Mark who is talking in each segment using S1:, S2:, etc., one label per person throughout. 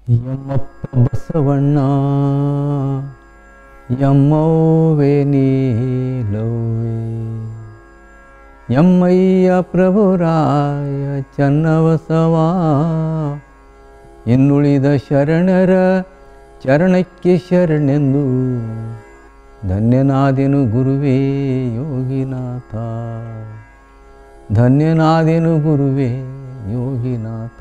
S1: ಯಮ್ಮಪ್ಪ ಬಸವಣ್ಣ ಯಮ್ಮವ್ವೆ ನೀಲವ್ವೆ ಯಮ್ಮಯ್ಯ ಪ್ರಭುರಾಯ ಚನ್ನವಸವ ಇನ್ನುಳಿದ ಶರಣರ ಚರಣಕ್ಕೆ ಶರಣೆಂದು ಧನ್ಯನಾದೆನು ಗುರುವೇ ಯೋಗಿನಾಥ ಧನ್ಯನಾದೆನು ಗುರುವೇ ಯೋಗಿನಾಥ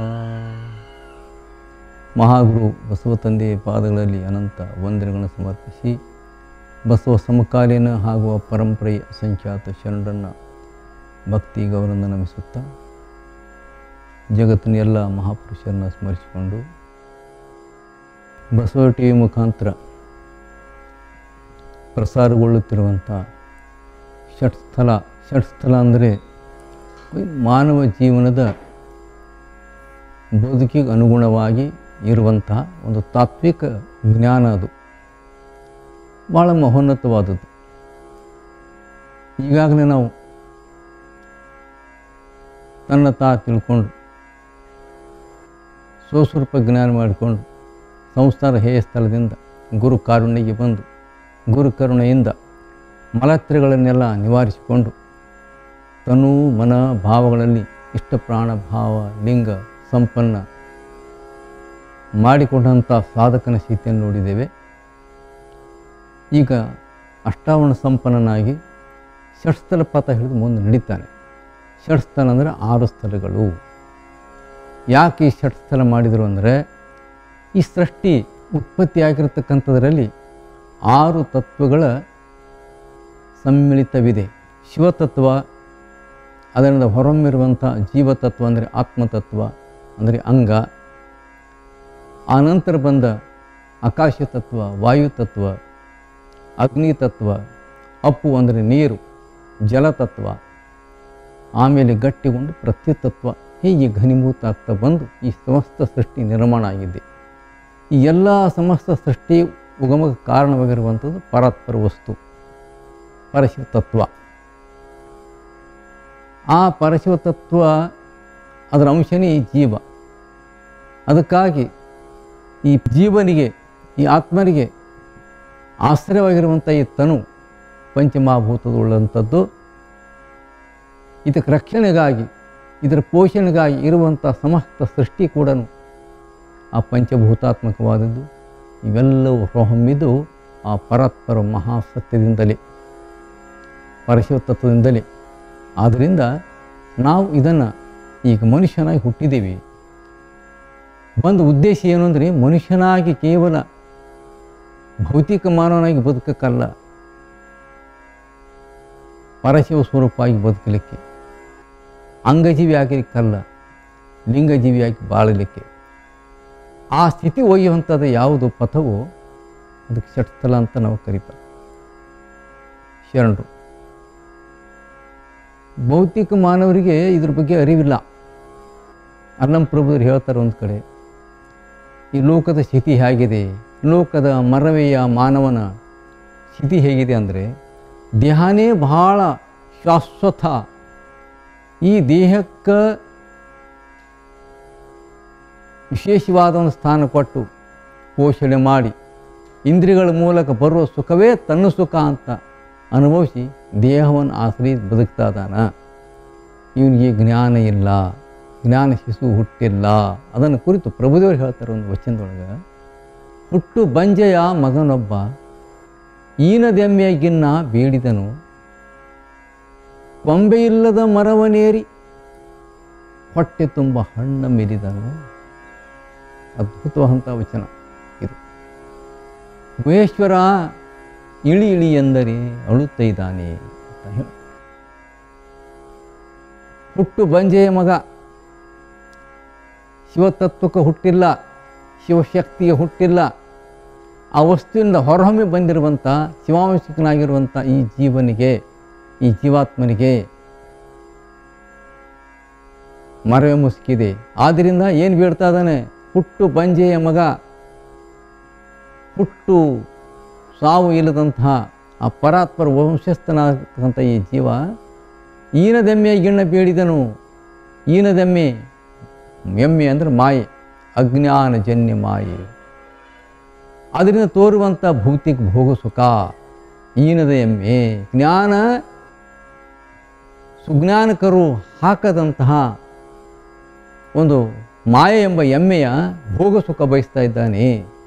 S1: ಮಹಾಗುರು ಬಸವ ತಂದೆಯ ಪಾದಗಳಲ್ಲಿ ಅನಂತ ವಂದನೆಗಳನ್ನು ಸಮರ್ಪಿಸಿ ಬಸವ ಸಮಕಾಲೀನ ಹಾಗೂ ಪರಂಪರೆಯ ಅಸಂಖ್ಯಾತ ಶರಣರನ್ನು ಭಕ್ತಿ ಗೌರವದಿಂದ ನಮಿಸುತ್ತಾ ಜಗತ್ತಿನ ಎಲ್ಲ ಮಹಾಪುರುಷರನ್ನು ಸ್ಮರಿಸಿಕೊಂಡು ಬಸವ ಟಿ ವಿ ಮುಖಾಂತರ ಪ್ರಸಾರಗೊಳ್ಳುತ್ತಿರುವಂಥ ಷಟ್ಸ್ಥಲ ಷಟ್ಸ್ಥಲ ಅಂದರೆ ಮಾನವ ಜೀವನದ ಬದುಕಿಗೆ ಅನುಗುಣವಾಗಿ ಇರುವಂತಹ ಒಂದು ತಾತ್ವಿಕ ಜ್ಞಾನ ಅದು ಭಾಳ ಮಹೋನ್ನತವಾದದ್ದು ಈಗಾಗಲೇ ನಾವು ತನ್ನ ತಾ ತಿಳ್ಕೊಂಡು ಸ್ವಸ್ವರೂಪ ಜ್ಞಾನ ಮಾಡಿಕೊಂಡು ಸಂಸಾರ ಹೇಯ ಸ್ಥಳದಿಂದ ಗುರು ಕಾರುಣ್ಯಗೆ ಬಂದು ಗುರು ಕರುಣೆಯಿಂದ ಮಲತ್ರಗಳನ್ನೆಲ್ಲ ನಿವಾರಿಸಿಕೊಂಡು ತನು ಮನ ಭಾವಗಳಲ್ಲಿ ಇಷ್ಟ ಪ್ರಾಣ ಭಾವ ಲಿಂಗ ಸಂಪನ್ನ ಮಾಡಿಕೊಂಡಂಥ ಸಾಧಕನ ಸ್ಥಿತಿಯನ್ನು ನೋಡಿದ್ದೇವೆ ಈಗ ಅಷ್ಟಾವರಣ ಸಂಪನ್ನನಾಗಿ ಷಟ್ಸ್ಥಲ ಪಥ ಹಿಡಿದು ಮುಂದೆ ನಡೀತಾನೆ ಷಟ್ಸ್ಥಲ ಅಂದರೆ ಆರು ಸ್ಥಳಗಳು ಯಾಕೆ ಈ ಷಟ್ಸ್ಥಲ ಮಾಡಿದರು ಅಂದರೆ ಈ ಸೃಷ್ಟಿ ಉತ್ಪತ್ತಿಯಾಗಿರ್ತಕ್ಕಂಥದ್ರಲ್ಲಿ ಆರು ತತ್ವಗಳ ಸಮ್ಮಿಳಿತವಿದೆ ಶಿವತತ್ವ ಅದರಿಂದ ಹೊರಹೊಮ್ಮಿರುವಂಥ ಜೀವತತ್ವ ಅಂದರೆ ಆತ್ಮತತ್ವ ಅಂದರೆ ಅಂಗ ಆನಂತರ ಬಂದ ಆಕಾಶ ತತ್ವ ವಾಯು ತತ್ವ ಅಗ್ನಿ ತತ್ವ ಅಪ್ಪು ಅಂದರೆ ನೀರು ಜಲತತ್ವ ಆಮೇಲೆ ಗಟ್ಟಿಗೊಂಡು ಪ್ರತ್ಯತತ್ವ ಹೀಗೆ ಘನೀಭೂತ ಆಗ್ತಾ ಬಂದು ಈ ಸಮಸ್ತ ಸೃಷ್ಟಿ ನಿರ್ಮಾಣ ಆಗಿದೆ ಈ ಎಲ್ಲ ಸಮಸ್ತ ಸೃಷ್ಟಿ ಉಗಮಕ್ಕೆ ಕಾರಣವಾಗಿರುವಂಥದ್ದು ಪರಾತ್ಪರ ವಸ್ತು ಪರಶಿವ ತತ್ವ ಆ ಪರಶಿವ ತತ್ವ ಅದರ ಅಂಶನೇ ಈ ಜೀವ ಅದಕ್ಕಾಗಿ ಈ ಜೀವನಿಗೆ ಈ ಆತ್ಮನಿಗೆ ಆಶ್ರಯವಾಗಿರುವಂಥ ಈ ತನು ಪಂಚಮಹಾಭೂತವುಳ್ಳಂಥದ್ದು ಇದಕ್ಕೆ ರಕ್ಷಣೆಗಾಗಿ ಇದರ ಪೋಷಣೆಗಾಗಿ ಇರುವಂಥ ಸಮಸ್ತ ಸೃಷ್ಟಿ ಕೂಡ ಆ ಪಂಚಭೂತಾತ್ಮಕವಾದದ್ದು ಇವೆಲ್ಲವೂ ಹೊರಹೊಮ್ಮಿದ್ದು ಆ ಪರತ್ಪರ ಮಹಾಸತ್ಯದಿಂದಲೇ ಪರಶಿವ ತತ್ವದಿಂದಲೇ ಆದ್ದರಿಂದ ನಾವು ಇದನ್ನು ಈಗ ಮನುಷ್ಯನಾಗಿ ಹುಟ್ಟಿದ್ದೀವಿ ಒಂದು ಉದ್ದೇಶ ಏನು ಅಂದರೆ ಮನುಷ್ಯನಾಗಿ ಕೇವಲ ಭೌತಿಕ ಮಾನವನಾಗಿ ಬದುಕಕ್ಕಲ್ಲ ಪರಶಿವ ಸ್ವರೂಪವಾಗಿ ಬದುಕಲಿಕ್ಕೆ ಅಂಗಜೀವಿ ಆಗಲಿಕ್ಕಲ್ಲ ಲಿಂಗಜೀವಿಯಾಗಿ ಬಾಳಲಿಕ್ಕೆ ಆ ಸ್ಥಿತಿ ಒಯ್ಯುವಂಥದ್ದು ಯಾವುದು ಪಥವೋ ಅದಕ್ಕೆ ಷಟ್ಸ್ಥಲ ಅಂತ ನಾವು ಕರೀತಾರೆ ಶರಣರು ಭೌತಿಕ ಮಾನವರಿಗೆ ಇದ್ರ ಬಗ್ಗೆ ಅರಿವಿಲ್ಲ ಅಲ್ಲಂ ಪ್ರಭುರು ಹೇಳ್ತಾರೆ ಒಂದು ಕಡೆ ಈ ಲೋಕದ ಸ್ಥಿತಿ ಹೇಗಿದೆ ಲೋಕದ ಮರವೆಯ ಮಾನವನ ಸ್ಥಿತಿ ಹೇಗಿದೆ ಅಂದರೆ ದೇಹನೇ ಬಹಳ ಶಾಶ್ವತ ಈ ದೇಹಕ್ಕೆ ವಿಶೇಷವಾದ ಒಂದು ಸ್ಥಾನ ಕೊಟ್ಟು ಪೋಷಣೆ ಮಾಡಿ ಇಂದ್ರಿಯಗಳ ಮೂಲಕ ಬರುವ ಸುಖವೇ ತನ್ನ ಸುಖ ಅಂತ ಅನುಭವಿಸಿ ದೇಹವನ್ನು ಆಶ್ರಯಿ ಬದುಕ್ತಾ ಇದ್ದಾನ ಇವನಿಗೆ ಜ್ಞಾನ ಇಲ್ಲ ಜ್ಞಾನ ಶಿಶು ಹುಟ್ಟಿಲ್ಲ ಅದನ್ನು ಕುರಿತು ಪ್ರಭುದೇವರು ಹೇಳ್ತಾರೆ ಒಂದು ವಚನದೊಳಗೆ ಹುಟ್ಟು ಬಂಜೆಯ ಮಗನೊಬ್ಬ ಈನದೆಮ್ಮೆಗಿನ್ನ ಬೇಡಿದನು ಕೊಂಬೆಯಿಲ್ಲದ ಮರವನೇರಿ ಹೊಟ್ಟೆ ತುಂಬ ಹಣ್ಣ ಮೆರಿದನು ಅದ್ಭುತವಾದಂಥ ವಚನ ಇದು ಗುಹೇಶ್ವರ ಇಳಿ ಇಳಿ ಎಂದರೆ ಅಳುತ್ತಾ ಇದ್ದಾನೆ ಅಂತ ಹೇಳಿ ಹುಟ್ಟು ಬಂಜೆಯ ಮಗ ಶಿವತತ್ವಕ್ಕೆ ಹುಟ್ಟಿಲ್ಲ ಶಿವಶಕ್ತಿಗೆ ಹುಟ್ಟಿಲ್ಲ ಆ ವಸ್ತುವಿಂದ ಹೊರಹೊಮ್ಮೆ ಬಂದಿರುವಂಥ ಶಿವಾಂಶಕನಾಗಿರುವಂಥ ಈ ಜೀವನಿಗೆ ಈ ಜೀವಾತ್ಮನಿಗೆ ಮರವೆ ಮುಸುಕಿದೆ ಆದ್ದರಿಂದ ಏನು ಬೀಳ್ತಾ ಇದ್ದಾನೆ ಹುಟ್ಟು ಬಂಜೆಯ ಮಗ ಹುಟ್ಟು ಸಾವು ಇಲ್ಲದಂತಹ ಆ ಪರಾತ್ಪರ ವಂಶಸ್ಥನಾಗತಕ್ಕಂಥ ಈ ಜೀವ ಈನದೆಮ್ಮೆ ಗಿಣ್ಣ ಬೇಡಿದನು ಈನದೆಮ್ಮೆ ಎಮ್ಮೆ ಅಂದರೆ ಮಾಯೆ ಅಜ್ಞಾನಜನ್ಯ ಮಾಯೆ ಅದರಿಂದ ತೋರುವಂಥ ಭೌತಿಕ ಭೋಗ ಸುಖ ಈನದ ಎಮ್ಮೆ ಜ್ಞಾನ ಸುಜ್ಞಾನಕರು ಹಾಕದಂತಹ ಒಂದು ಮಾಯೆ ಎಂಬ ಎಮ್ಮೆಯ ಭೋಗ ಸುಖ ಬಯಸ್ತಾ ಇದ್ದಾನೆ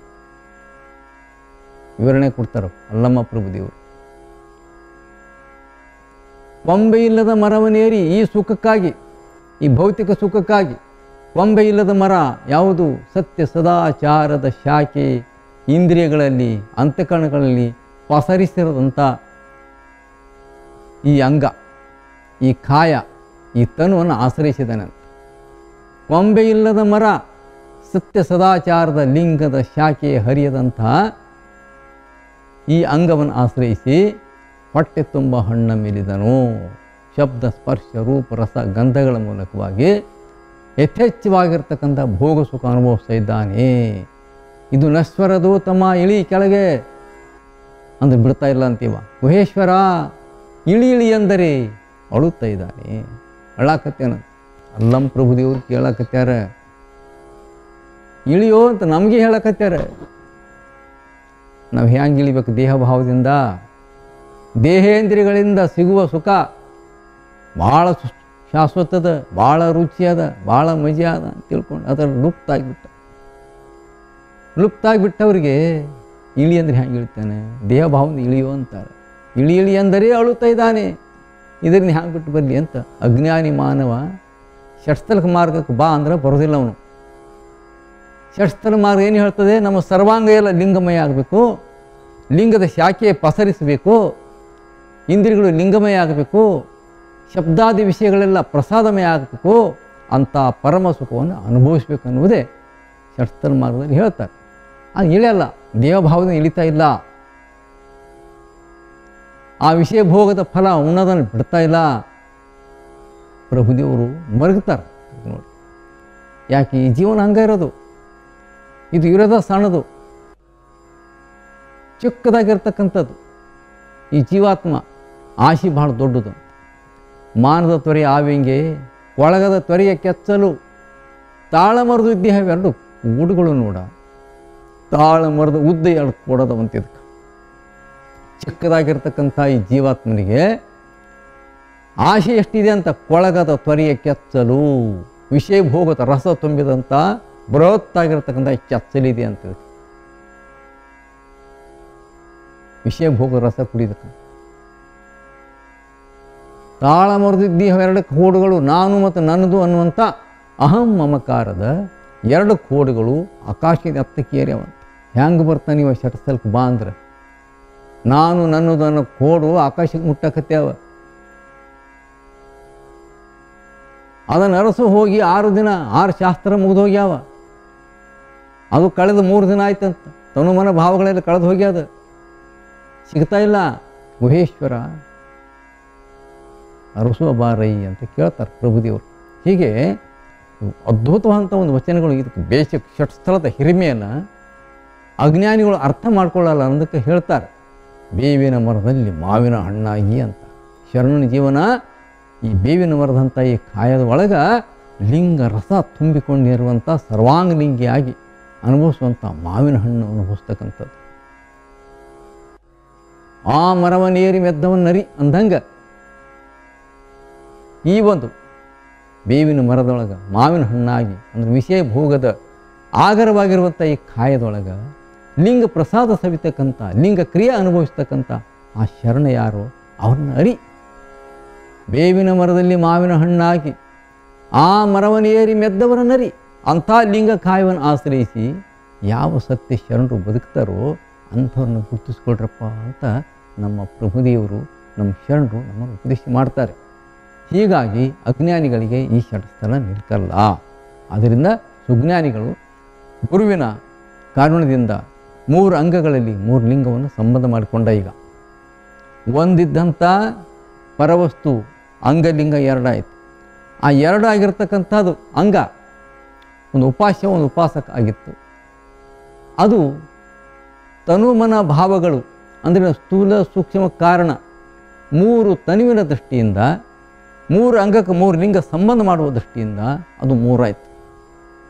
S1: ವಿವರಣೆ ಕೊಡ್ತಾರೆ ಅಲ್ಲಮ್ಮ ಪ್ರಭುದೇವರು ಕೊಂಬೆ ಇಲ್ಲದ ಮರವನ್ನೇರಿ ಈ ಸುಖಕ್ಕಾಗಿ ಈ ಭೌತಿಕ ಸುಖಕ್ಕಾಗಿ ಕೊಂಬೆ ಇಲ್ಲದ ಮರ ಯಾವುದು ಸತ್ಯ ಸದಾಚಾರದ ಶಾಖೆ ಇಂದ್ರಿಯಗಳಲ್ಲಿ ಅಂತಃಕರಣಗಳಲ್ಲಿ ಪಸರಿಸಿರದಂಥ ಈ ಅಂಗ ಈ ಕಾಯ ಈ ತನುವನ್ನು ಆಶ್ರಯಿಸಿದನಂತೆ ಕೊಂಬೆ ಇಲ್ಲದ ಮರ ಸತ್ಯ ಸದಾಚಾರದ ಲಿಂಗದ ಶಾಖೆ ಹರಿಯದಂತಹ ಈ ಅಂಗವನ್ನು ಆಶ್ರಯಿಸಿ ಹೊಟ್ಟೆ ತುಂಬ ಹಣ್ಣ ಮೇಲಿದನು ಶಬ್ದ ಸ್ಪರ್ಶ ರೂಪ ರಸ ಗಂಧಗಳ ಮೂಲಕವಾಗಿ ಯಥೇಚ್ಛವಾಗಿರ್ತಕ್ಕಂಥ ಭೋಗ ಸುಖ ಅನುಭವಿಸ್ತಾ ಇದ್ದಾನೆ ಇದು ನಶ್ವರದು ತಮ್ಮ ಇಳಿ ಕೆಳಗೆ ಅಂದ್ರೆ ಬಿಡ್ತಾ ಇಲ್ಲ ಅಂತೀವ ಗುಹೇಶ್ವರ ಇಳಿ ಇಳಿ ಎಂದರೆ ಅಳುತ್ತಾ ಇದ್ದಾನೆ ಅಳಾಕತ್ತೇನ ಅಲ್ಲಂ ಪ್ರಭುದೇವ್ರು ಕೇಳಕತ್ಯಾರ ಇಳಿಯೋ ಅಂತ ನಮಗೆ ಹೇಳಕತ್ಯಾರ ನಾವು ಹ್ಯಾಂಗೆ ಇಳಿಬೇಕು ದೇಹ ಭಾವದಿಂದ ದೇಹೇಂದ್ರಿಯಗಳಿಂದ ಸಿಗುವ ಸುಖ ಭಾಳ ಸು- ಶಾಶ್ವತದ ಭಾಳ ರುಚಿಯಾದ ಭಾಳ ಮಜೆ ಅದ ಅಂತ ತಿಳ್ಕೊಂಡು ಅದರ ಲುಪ್ತ ಆಗಿಬಿಟ್ಟ ಲುಪ್ತ ಆಗಿಬಿಟ್ಟವ್ರಿಗೆ ಇಳಿ ಅಂದರೆ ಹ್ಯಾಂಗೆ ಇಳಿತಾನೆ ದೇಹ ಭಾವದಿಂದ ಇಳಿಯೋ ಅಂತಾರೆ ಇಳಿ ಇಳಿ ಅಂದರೆ ಅಳುತ್ತಾ ಇದ್ದಾನೆ ಇದರಿಂದ ಹ್ಯಾಂಗೆ ಬಿಟ್ಟು ಬರಲಿ ಅಂತ ಅಜ್ಞಾನಿ ಮಾನವ ಷಟ್ಸ್ಥಲಕ ಮಾರ್ಗಕ್ಕೆ ಬಾ ಅಂದ್ರೆ ಬರೋದಿಲ್ಲ ಅವನು ಷಟ್ಸ್ಥಲ ಮಾರ್ಗ ಏನು ಹೇಳ್ತದೆ ನಮ್ಮ ಸರ್ವಾಂಗ ಎಲ್ಲ ಲಿಂಗಮಯ ಆಗಬೇಕು ಲಿಂಗದ ಶಾಖೆ ಪಸರಿಸಬೇಕು ಇಂದ್ರಿಯಗಳು ಲಿಂಗಮಯ ಆಗಬೇಕು ಶಬ್ದಾದಿ ವಿಷಯಗಳೆಲ್ಲ ಪ್ರಸಾದಮಯ ಆಗಬೇಕು ಅಂಥ ಪರಮ ಸುಖವನ್ನು ಅನುಭವಿಸ್ಬೇಕು ಅನ್ನುವುದೇ ಷಟ್ಸ್ಥಲ ಮಾರ್ಗದಲ್ಲಿ ಹೇಳ್ತಾರೆ ಅದು ಇಳಿಯಲ್ಲ ದೇವಭಾವದಿಂದ ಇಳಿತಾ ಇಲ್ಲ ಆ ವಿಷಯ ಭೋಗದ ಫಲ ಉಣ್ಣೋದನ್ನು ಬಿಡ್ತಾ ಇಲ್ಲ ಪ್ರಭುದೇವರು ಮರಗ್ತಾರೆ ನೋಡಿ ಯಾಕೆ ಈ ಜೀವನ ಹಂಗೆ ಇರೋದು ಇದು ಇರೋದ ಸಣ್ಣದು ಚಿಕ್ಕದಾಗಿರ್ತಕ್ಕಂಥದ್ದು ಈ ಜೀವಾತ್ಮ ಆಶಿ ಬಹಳ ದೊಡ್ಡದು ಮಾನದ ತೊರೆಯ ಆವಿಂಗೆ ಒಳಗದ ತೊರೆಯ ಕೆಚ್ಚಲು ತಾಳಮರದ ಇದ್ದೇಹ ಎರಡು ಕೂಡುಗಳು ನೋಡ ತಾಳಮರದ ಉದ್ದ ಎರಡು ಕೊಡೋದವಂತ ಇದಕ್ಕೆ ಚಿಕ್ಕದಾಗಿರ್ತಕ್ಕಂಥ ಈ ಜೀವಾತ್ಮನಿಗೆ ಆಶೆ ಎಷ್ಟಿದೆ ಅಂತ ಕೊಳಗದ ತ್ವರೆಯ ಕೆಚ್ಚಲು ವಿಷಯ ಭೋಗದ ರಸ ತುಂಬಿದಂಥ ಬೃಹತ್ತಾಗಿರ್ತಕ್ಕಂಥ ಕೆಚ್ಚಲಿದೆ ಅಂತ ಇದಕ್ಕೆ. ವಿಷಯ ಭೋಗ ರಸ ಕುಡಿದಕ್ಕೆ ತಾಳ ಮರೆದಿದ್ದಿ ಎರಡು ಕೋಡುಗಳು ನಾನು ಮತ್ತು ನನ್ನದು ಅನ್ನುವಂಥ ಅಹಂ ಮಮಕಾರದ ಎರಡು ಕೋಡುಗಳು ಆಕಾಶದ ಎತ್ತಕ್ಕೇರ್ಯವಂತ ಹೆಂಗೆ ಬರ್ತಾನೆ ಇವ ಷಟ್ಸ್ಥಲಕ್ಕೆ ಬಾ ಅಂದ್ರೆ ನಾನು ನನ್ನದು ಅನ್ನೋ ಕೋಡು ಆಕಾಶಕ್ಕೆ ಮುಟ್ಟಕತ್ಯಾವ ಅದನ್ನು ಅರಸು ಹೋಗಿ ಆರು ದಿನ ಆರು ಶಾಸ್ತ್ರ ಮುಗಿದು ಹೋಗ್ಯಾವ ಅದು ಕಳೆದ ಮೂರು ದಿನ ಆಯ್ತಂತ ತನುಮನ ಭಾವಗಳೆಲ್ಲ ಕಳೆದು ಹೋಗ್ಯಾದ ಸಿಗ್ತಾ ಇಲ್ಲ ಗುಹೇಶ್ವರ ಅರಸುವ ಬಾರೈ ಅಂತ ಕೇಳ್ತಾರೆ ಪ್ರಭುದೇವರು ಹೀಗೆ ಅದ್ಭುತವಾದಂಥ ಒಂದು ವಚನಗಳು ಇದಕ್ಕೆ ಬೇಸಿಕ್ ಷಟ್ಸ್ಥಳದ ಹಿರಿಮೆಯನ್ನು ಅಜ್ಞಾನಿಗಳು ಅರ್ಥ ಮಾಡ್ಕೊಳ್ಳಲ್ಲ ಅನ್ನೋದಕ್ಕೆ ಹೇಳ್ತಾರೆ ಬೇವಿನ ಮರದಲ್ಲಿ ಮಾವಿನ ಹಣ್ಣಾಗಿ ಅಂತ ಶರಣನ ಜೀವನ ಈ ಬೇವಿನ ಮರದಂಥ ಈ ಕಾಯದ ಒಳಗೆ ಲಿಂಗ ರಸ ತುಂಬಿಕೊಂಡಿರುವಂಥ ಸರ್ವಾಂಗಲಿಂಗಿಯಾಗಿ ಅನುಭವಿಸುವಂಥ ಮಾವಿನ ಹಣ್ಣು ಅನುಭವಿಸ್ತಕ್ಕಂಥದ್ದು ಆ ಮರವನ್ನೇರಿ ಮೆದ್ದವನ್ನರಿ ಅಂದಂಗೆ ಈ ಒಂದು ಬೇವಿನ ಮರದೊಳಗೆ ಮಾವಿನ ಹಣ್ಣಾಗಿ ಅಂದ್ರೆ ವಿಷಯ ಭೋಗದ ಆಗರವಾಗಿರುವಂಥ ಈ ಕಾಯದೊಳಗೆ ಲಿಂಗ ಪ್ರಸಾದ ಸವಿತಕ್ಕಂಥ ಲಿಂಗ ಕ್ರಿಯೆ ಅನುಭವಿಸ್ತಕ್ಕಂಥ ಆ ಶರಣ ಯಾರು ಅವ್ರನ್ನ ಅರಿ ಬೇವಿನ ಮರದಲ್ಲಿ ಮಾವಿನ ಹಣ್ಣಾಗಿ ಆ ಮರವನ್ನೇರಿ ಮೆದ್ದವರನ್ನರಿ ಅಂಥ ಲಿಂಗ ಕಾಯವನ್ನು ಆಶ್ರಯಿಸಿ ಯಾವ ಸತ್ಯ ಶರಣರು ಬದುಕ್ತಾರೋ ಅಂಥವ್ರನ್ನ ಗುರುತಿಸ್ಕೊಳ್ರಪ್ಪ ಅಂತ ನಮ್ಮ ಪ್ರಭುದೇವರು ನಮ್ಮ ಶರಣರು ನಮ್ಮನ್ನು ಉಪದೇಶ ಮಾಡ್ತಾರೆ ಹೀಗಾಗಿ ಅಜ್ಞಾನಿಗಳಿಗೆ ಈ ಷಟ್ಸ್ಥಲ ನಿಲ್ಕಲ್ಲ ಆದ್ದರಿಂದ ಸುಜ್ಞಾನಿಗಳು ಗುರುವಿನ ಕಾರಣದಿಂದ ಮೂರು ಅಂಗಗಳಲ್ಲಿ ಮೂರು ಲಿಂಗವನ್ನು ಸಂಬಂಧ ಮಾಡಿಕೊಂಡ ಈಗ ಒಂದಿದ್ದಂಥ ಪರವಸ್ತು ಅಂಗಲಿಂಗ ಎರಡಾಯಿತು ಆ ಎರಡು ಆಗಿರ್ತಕ್ಕಂಥದ್ದು ಅಂಗ ಒಂದು ಉಪಾಸ್ಯ ಒಂದು ಉಪಾಸಕ ಆಗಿತ್ತು ಅದು ತನುಮನ ಭಾವಗಳು ಅಂದರೆ ಸ್ಥೂಲ ಸೂಕ್ಷ್ಮ ಕಾರಣ ಮೂರು ತನುವಿನ ದೃಷ್ಟಿಯಿಂದ ಮೂರು ಅಂಗಕ್ಕೆ ಮೂರು ಲಿಂಗ ಸಂಬಂಧ ಮಾಡುವ ದೃಷ್ಟಿಯಿಂದ ಅದು ಮೂರಾಯಿತು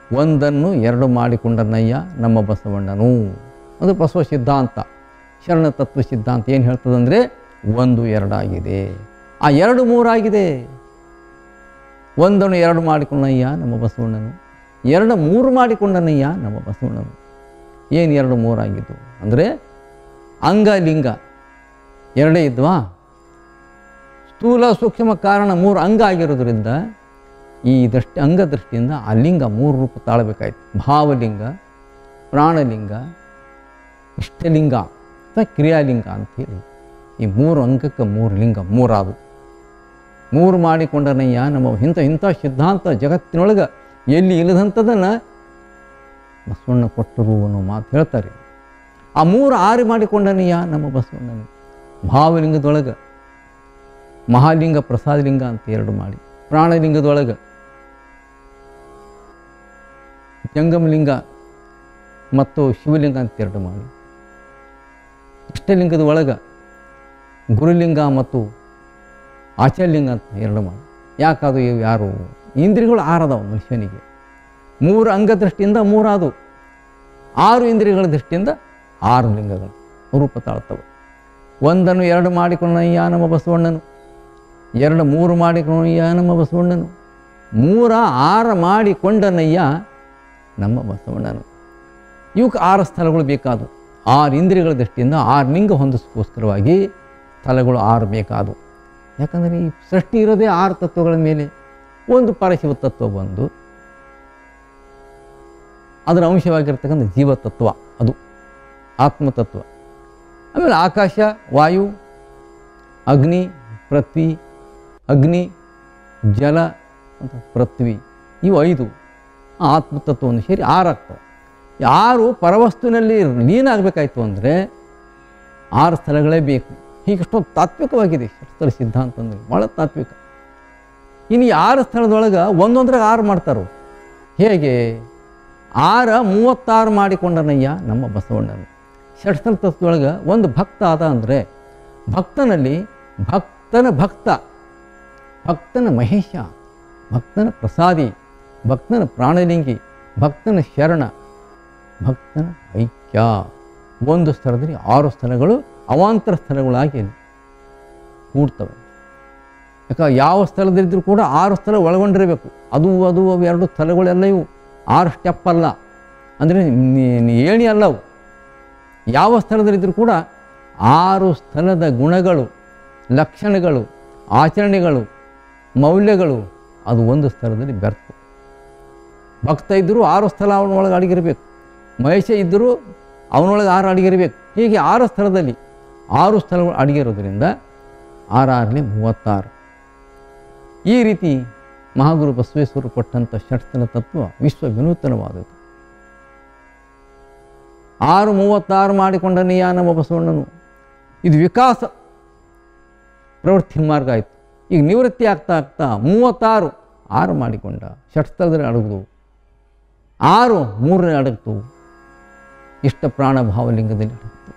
S1: ಒಂದನ್ನು ಎರಡು ಮಾಡಿಕೊಂಡನಯ್ಯ ನಮ್ಮ ಬಸವಣ್ಣನು ಅದು ಬಸವ ಸಿದ್ಧಾಂತ ಶರಣ ತತ್ವ ಸಿದ್ಧಾಂತ ಏನು ಹೇಳ್ತದಂದರೆ ಒಂದು ಎರಡಾಗಿದೆ ಆ ಎರಡು ಮೂರಾಗಿದೆ ಒಂದನ್ನು ಎರಡು ಮಾಡಿಕೊಂಡನಯ್ಯ ನಮ್ಮ ಬಸವಣ್ಣನು ಎರಡು ಮೂರು ಮಾಡಿಕೊಂಡನಯ್ಯ ನಮ್ಮ ಬಸವಣ್ಣನು ಏನು ಎರಡು ಮೂರಾಗಿದ್ದು ಅಂದರೆ ಅಂಗ ಲಿಂಗ ಎರಡೇ ಇದ್ವಾ ಸ್ಥೂಲ ಸೂಕ್ಷ್ಮ ಕಾರಣ ಮೂರು ಅಂಗ ಆಗಿರೋದ್ರಿಂದ ಈ ದೃಷ್ಟಿ ಅಂಗ ದೃಷ್ಟಿಯಿಂದ ಆ ಲಿಂಗ ಮೂರು ರೂಪ ತಾಳಬೇಕಾಯ್ತು ಭಾವಲಿಂಗ ಪ್ರಾಣಲಿಂಗ ಇಷ್ಟಲಿಂಗ ಅಥವಾ ಕ್ರಿಯಾಲಿಂಗ ಅಂಥೇಳಿ ಈ ಮೂರು ಅಂಗಕ್ಕೆ ಮೂರು ಲಿಂಗ ಮೂರಾದು ಮೂರು ಮಾಡಿಕೊಂಡನಯ್ಯ ನಮ್ಮ ಇಂಥ ಇಂಥ ಸಿದ್ಧಾಂತ ಜಗತ್ತಿನೊಳಗೆ ಎಲ್ಲಿ ಇಲ್ಲದಂಥದನ್ನು ಬಸವಣ್ಣ ಕೊಟ್ಟರು ಅನ್ನೋ ಮಾತು ಹೇಳ್ತಾರೆ ಆ ಮೂರು ಆರು ಮಾಡಿಕೊಂಡನಯ್ಯ ನಮ್ಮ ಬಸವಣ್ಣನ ಭಾವಲಿಂಗದೊಳಗೆ ಮಹಾಲಿಂಗ ಪ್ರಸಾದಲಿಂಗ ಅಂತ ಎರಡು ಮಾಡಿ ಪ್ರಾಣಲಿಂಗದೊಳಗೆ ಜಂಗಮಲಿಂಗ ಮತ್ತು ಶಿವಲಿಂಗ ಅಂತ ಎರಡು ಮಾಡಿ ಇಷ್ಟಲಿಂಗದ ಒಳಗೆ ಗುರುಲಿಂಗ ಮತ್ತು ಆಚಾರ್ಯಲಿಂಗ ಅಂತ ಎರಡು ಮಾಡಿ ಯಾಕದು ಇವು ಯಾರು ಇಂದ್ರಿಯಗಳು ಆರದವು ಮನುಷ್ಯನಿಗೆ ಮೂರು ಅಂಗ ದೃಷ್ಟಿಯಿಂದ ಮೂರಾದು ಆರು ಇಂದ್ರಿಯಗಳ ದೃಷ್ಟಿಯಿಂದ ಆರು ಲಿಂಗಗಳು ರೂಪ ತಾಳ್ತವೆ ಒಂದನ್ನು ಎರಡು ಮಾಡಿಕೊಂಡಯ್ಯ ನಮ್ಮ ಬಸವಣ್ಣನು ಎರಡು ಮೂರು ಮಾಡಿಕೊಂಡಯ್ಯ ನಮ್ಮ ಬಸವಣ್ಣನು ಮೂರ ಆರು ಮಾಡಿಕೊಂಡನಯ್ಯ ನಮ್ಮ ಬಸವಣ್ಣನು ಇವಕ್ಕೆ ಆರು ಸ್ಥಳಗಳು ಬೇಕಾದವು ಆರು ಇಂದ್ರಿಯಗಳ ದೃಷ್ಟಿಯಿಂದ ಆರು ಲಿಂಗ ಹೊಂದಿಸ್ಕೋಸ್ಕರವಾಗಿ ಸ್ಥಳಗಳು ಆರು ಬೇಕಾದವು ಯಾಕಂದರೆ ಈ ಸೃಷ್ಟಿ ಇರೋದೇ ಆರು ತತ್ವಗಳ ಮೇಲೆ ಒಂದು ಪರಶಿವ ತತ್ವ ಬಂದು ಅದರ ಅಂಶವಾಗಿರ್ತಕ್ಕಂಥ ಜೀವತತ್ವ ಅದು ಆತ್ಮತತ್ವ ಆಮೇಲೆ ಆಕಾಶ ವಾಯು ಅಗ್ನಿ ಪೃಥ್ವಿ ಅಗ್ನಿ ಜಲ ಅಂತ ಪೃಥ್ವಿ ಇವು ಐದು ಆ ಆತ್ಮತತ್ವವನ್ನು ಸೇರಿ ಆರು ಆಗ್ತವೆ ಈ ಆರು ಪರವಸ್ತುವಿನಲ್ಲಿ ಲೀನ ಆಗಬೇಕಾಯ್ತು ಅಂದರೆ ಆರು ಸ್ಥಳಗಳೇ ಬೇಕು ಹೀಗಷ್ಟೊಂದು ತಾತ್ವಿಕವಾಗಿದೆ ಸ್ಥಳ ಸಿದ್ಧಾಂತ ಅಂದರೆ ಭಾಳ ತಾತ್ವಿಕ ಇನ್ನು ಈ ಆರು ಸ್ಥಳದೊಳಗೆ ಒಂದೊಂದ್ರಾಗ ಆರು ಮಾಡ್ತಾರೋ ಹೇಗೆ ಆರ ಮೂವತ್ತಾರು ಮಾಡಿಕೊಂಡನಯ್ಯ ನಮ್ಮ ಬಸವಣ್ಣನು ಷಟ್ಸ್ಥಲ ತತ್ವದೊಳಗೆ ಒಂದು ಭಕ್ತ ಆದ ಅಂದರೆ ಭಕ್ತನಲ್ಲಿ ಭಕ್ತನ ಭಕ್ತ ಭಕ್ತನ ಮಹೇಶ ಭಕ್ತನ ಪ್ರಸಾದಿ ಭಕ್ತನ ಪ್ರಾಣಲಿಂಗಿ ಭಕ್ತನ ಶರಣ ಭಕ್ತನ ಐಕ್ಯ ಒಂದು ಸ್ಥಳದಲ್ಲಿ ಆರು ಸ್ಥಳಗಳು ಅವಾಂತರ ಸ್ಥಳಗಳಾಗಿ ಕೂಡ್ತವೆ ಯಾಕೆ ಯಾವ ಸ್ಥಳದಲ್ಲಿದ್ದರೂ ಕೂಡ ಆರು ಸ್ಥಳ ಒಳಗೊಂಡಿರಬೇಕು ಅದು ಅದು ಅವು ಎರಡು ಸ್ಥಳಗಳೆಲ್ಲ ಇವು ಆರು ಸ್ಟೆಪ್ ಅಲ್ಲ ಅಂದರೆ ಏಣಿ ಅಲ್ಲ ಅವು ಯಾವ ಸ್ಥಳದಲ್ಲಿದ್ದರೂ ಕೂಡ ಆರು ಸ್ಥಳದ ಗುಣಗಳು ಲಕ್ಷಣಗಳು ಆಚರಣೆಗಳು ಮೌಲ್ಯಗಳು ಅದು ಒಂದು ಸ್ಥಳದಲ್ಲಿ ಬೆರ್ತು ಭಕ್ತ ಇದ್ದರೂ ಆರು ಸ್ಥಳ ಅವನೊಳಗೆ ಅಡಗಿರಬೇಕು ಮಹೇಶ ಇದ್ದರೂ ಅವನೊಳಗೆ ಆರು ಅಡಗಿರಬೇಕು ಹೀಗೆ ಆರು ಸ್ಥಳದಲ್ಲಿ ಆರು ಸ್ಥಳಗಳು ಅಡಗಿರೋದ್ರಿಂದ ಆರಾರಲಿ ಮೂವತ್ತಾರು ಈ ರೀತಿ ಮಹಾಗುರು ಬಸವೇಶ್ವರರು ಕೊಟ್ಟಂಥ ಷಟ್ಸ್ಥಲ ತತ್ವ ವಿಶ್ವ ವಿನೂತನವಾದದ್ದು ಆರು ಮೂವತ್ತಾರು ಮಾಡಿಕೊಂಡನೆಯ ನಮ್ಮ ಬಸವಣ್ಣನು ಇದು ವಿಕಾಸ ಪ್ರವೃತ್ತಿ ಮಾರ್ಗ ಆಯಿತು ಈಗ ನಿವೃತ್ತಿ ಆಗ್ತಾ ಆಗ್ತಾ ಮೂವತ್ತಾರು ಆರು ಮಾಡಿಕೊಂಡ ಷಟ್ಸ್ಥಳದಲ್ಲಿ ಅಡಗುದು ಆರು ಮೂರನೇ ಅಡಗ್ತು ಇಷ್ಟ ಪ್ರಾಣ ಭಾವಲಿಂಗದಲ್ಲಿ ಅಡಗ್ತು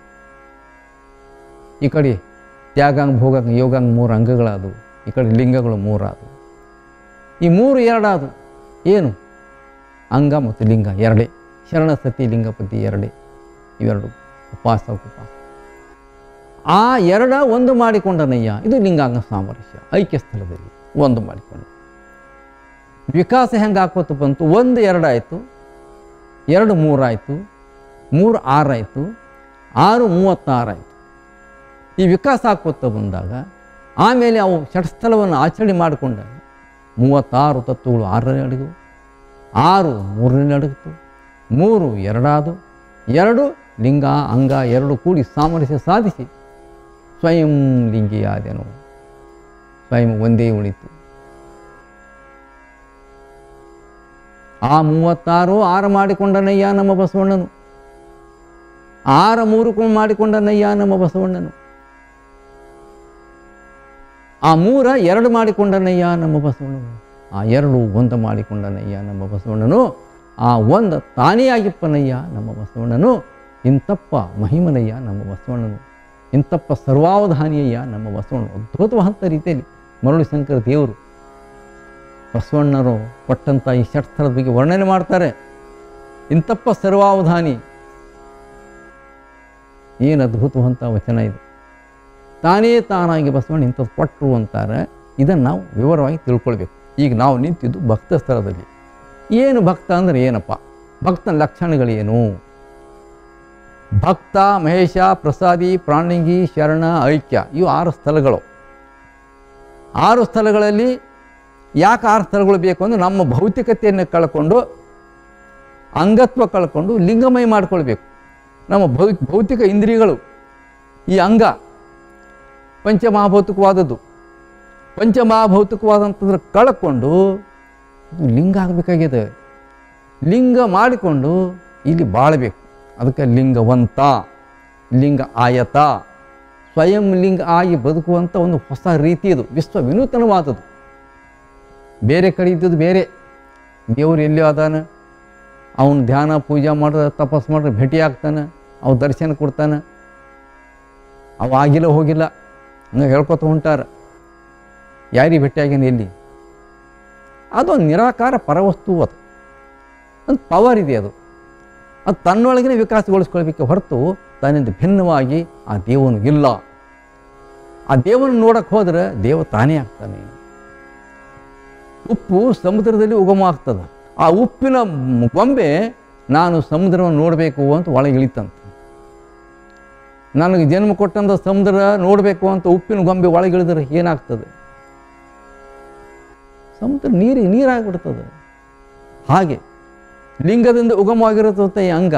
S1: ಈ ಕಡೆ ತ್ಯಾಗಾಂಗ ಭೋಗಾಂಗ ಯೋಗಾಂಗ ಮೂರು ಅಂಗಗಳಾದವು ಈ ಕಡೆ ಲಿಂಗಗಳು ಮೂರಾದವು ಈ ಮೂರು ಎರಡಾದು ಏನು ಅಂಗ ಮತ್ತು ಲಿಂಗ ಎರಡೇ ಶರಣ ಸತಿ ಲಿಂಗಪತಿ ಎರಡೇ ಇವೆರಡು ಉಪಾಸ ಉಪವಾಸ ಆ ಎರಡ ಒಂದು ಮಾಡಿಕೊಂಡನಯ್ಯ ಇದು ಲಿಂಗಾಂಗ ಸಾಮರಸ್ಯ ಐಕ್ಯ ಸ್ಥಳದಲ್ಲಿ ಒಂದು ಮಾಡಿಕೊಂಡ ವಿಕಾಸ ಹೆಂಗೆ ಹಾಕೋತು ಬಂತು ಒಂದು ಎರಡಾಯಿತು ಎರಡು ಮೂರಾಯಿತು ಮೂರು ಆರಾಯಿತು ಆರು ಮೂವತ್ತಾರಾಯಿತು ಈ ವಿಕಾಸ ಹಾಕೋತ ಬಂದಾಗ ಆಮೇಲೆ ಅವು ಷಟ್ಸ್ಥಳವನ್ನು ಆಚರಣೆ ಮಾಡಿಕೊಂಡಾಗ ಮೂವತ್ತಾರು ತತ್ವಗಳು ಆರನೇ ಅಡಗು ಆರು ಮೂರನೇ ಅಡಗಿತು ಮೂರು ಎರಡಾದು ಎರಡು ಲಿಂಗ ಅಂಗ ಎರಡು ಕೂಡಿ ಸಾಮರಸ್ಯ ಸಾಧಿಸಿ ಸ್ವಯಂ ಲಿಂಗಿಯಾದೆನು ಸ್ವಯಂ ಒಂದೇ ಉಳಿತು ಆ ಮೂವತ್ತಾರು ಆರು ಮಾಡಿಕೊಂಡನಯ್ಯ ನಮ್ಮ ಬಸವಣ್ಣನು ಆರ ಮೂರು ಕೊಂಡು ಮಾಡಿಕೊಂಡನಯ್ಯ ನಮ್ಮ ಬಸವಣ್ಣನು ಆ ಮೂರ ಎರಡು ಮಾಡಿಕೊಂಡನಯ್ಯ ನಮ್ಮ ಬಸವಣ್ಣನು ಆ ಎರಡು ಒಂದು ಮಾಡಿಕೊಂಡನಯ್ಯ ನಮ್ಮ ಬಸವಣ್ಣನು ಆ ಒಂದು ತಾನೇ ಆಗಿಪ್ಪನಯ್ಯ ನಮ್ಮ ಬಸವಣ್ಣನು ಇಂತಪ್ಪ ಮಹಿಮನಯ್ಯ ನಮ್ಮ ಬಸವಣ್ಣನು ಇಂತಪ್ಪ ಸರ್ವಾವಧಾನಿಯಯ್ಯ ನಮ್ಮ ಬಸವಣ್ಣ ಅದ್ಭುತವಾದಂಥ ರೀತಿಯಲ್ಲಿ ಮರಳು ಶಂಕರ ದೇವರು ಬಸವಣ್ಣರು ಕೊಟ್ಟಂಥ ಈ ಷಟ್ಸ್ಥಳದ ಬಗ್ಗೆ ವರ್ಣನೆ ಮಾಡ್ತಾರೆ ಇಂತಪ್ಪ ಸರ್ವಾವಧಾನಿ ಏನು ಅದ್ಭುತವಂತ ವಚನ ಇದು ತಾನೇ ತಾನಾಗಿ ಬಸವಣ್ಣ ಇಂಥದ್ದು ಕೊಟ್ಟರು ಅಂತಾರೆ ಇದನ್ನು ನಾವು ವಿವರವಾಗಿ ತಿಳ್ಕೊಳ್ಬೇಕು ಈಗ ನಾವು ನಿಂತಿದ್ದು ಭಕ್ತ ಸ್ಥಳದಲ್ಲಿ ಏನು ಭಕ್ತ ಅಂದರೆ ಏನಪ್ಪ ಭಕ್ತನ ಲಕ್ಷಣಗಳೇನು ಭಕ್ತ ಮಹೇಶ ಪ್ರಸಾದಿ ಪ್ರಾಣಿಂಗಿ ಶರಣ ಐಕ್ಯ ಇವು ಆರು ಸ್ಥಳಗಳು ಆರು ಸ್ಥಳಗಳಲ್ಲಿ ಯಾಕೆ ಆರು ಸ್ಥಳಗಳು ಬೇಕು ಅಂದರೆ ನಮ್ಮ ಭೌತಿಕತೆಯನ್ನು ಕಳ್ಕೊಂಡು ಅಂಗತ್ವ ಕಳ್ಕೊಂಡು ಲಿಂಗಮಯ ಮಾಡ್ಕೊಳ್ಬೇಕು ನಮ್ಮ ಭೌ ಭೌತಿಕ ಇಂದ್ರಿಯಗಳು ಈ ಅಂಗ ಪಂಚಮಹಾಭೌತಿಕವಾದದ್ದು ಪಂಚಮಹಾಭೌತಿಕವಾದಂಥದ್ರ ಕಳ್ಕೊಂಡು ಇದು ಲಿಂಗ ಆಗಬೇಕಾಗಿದೆ ಲಿಂಗ ಮಾಡಿಕೊಂಡು ಇಲ್ಲಿ ಬಾಳಬೇಕು ಅದಕ್ಕೆ ಲಿಂಗವಂತ ಲಿಂಗ ಆಯತ ಸ್ವಯಂ ಲಿಂಗ ಆಗಿ ಬದುಕುವಂಥ ಒಂದು ಹೊಸ ರೀತಿ ಇದು ವಿಶ್ವ ವಿನೂತನವಾದದ್ದು ಬೇರೆ ಕಡೆ ಇದ್ದದ್ದು ಬೇರೆ ದೇವರು ಎಲ್ಲಿ ಅದಾನ ಅವನು ಧ್ಯಾನ ಪೂಜೆ ಮಾಡಿದ್ರೆ ತಪಸ್ ಮಾಡಿದ್ರೆ ಭೇಟಿ ಆಗ್ತಾನೆ ಅವ ದರ್ಶನ ಕೊಡ್ತಾನೆ ಅವ ಆಗಿಲ್ಲ ಹೋಗಿಲ್ಲ ಹಂಗೆ ಹೇಳ್ಕೊತ ಹೊಂಟಾರ ಯಾರಿಗೆ ಭೇಟಿಯಾಗೇನು ಎಲ್ಲಿ ಅದೊಂದು ನಿರಾಕಾರ ಪರವಸ್ತು ಅದು ಒಂದು ಪವರ್ ಇದೆ ಅದು ಅದು ತನ್ನೊಳಗಿನ ವಿಕಾಸಗೊಳಿಸ್ಕೊಳ್ಬೇಕು ಹೊರತು ತನ್ನಿಂದ ಭಿನ್ನವಾಗಿ ಆ ದೇವನು ಇಲ್ಲ ಆ ದೇವನ ನೋಡಕ್ಕೆ ಹೋದ್ರೆ ದೇವ ತಾನೇ ಆಗ್ತಾನೆ ಉಪ್ಪು ಸಮುದ್ರದಲ್ಲಿ ಉಗಮ ಆಗ್ತದೆ ಆ ಉಪ್ಪಿನ ಮ್- ಗೊಂಬೆ ನಾನು ಸಮುದ್ರವನ್ನು ನೋಡಬೇಕು ಅಂತ ಒಳಗೆ ಇಳಿತಂತೆ ನನಗೆ ಜನ್ಮ ಕೊಟ್ಟಂಥ ಸಮುದ್ರ ನೋಡಬೇಕು ಅಂತ ಉಪ್ಪಿನ ಗೊಂಬೆ ಒಳಗೆ ಇಳಿದ್ರೆ ಏನಾಗ್ತದೆ ಸಮುದ್ರ ನೀರಿಗೆ ನೀರಾಗ್ಬಿಡ್ತದೆ ಹಾಗೆ ಲಿಂಗದಿಂದ ಉಗಮವಾಗಿರುತ್ತ ಈ ಅಂಗ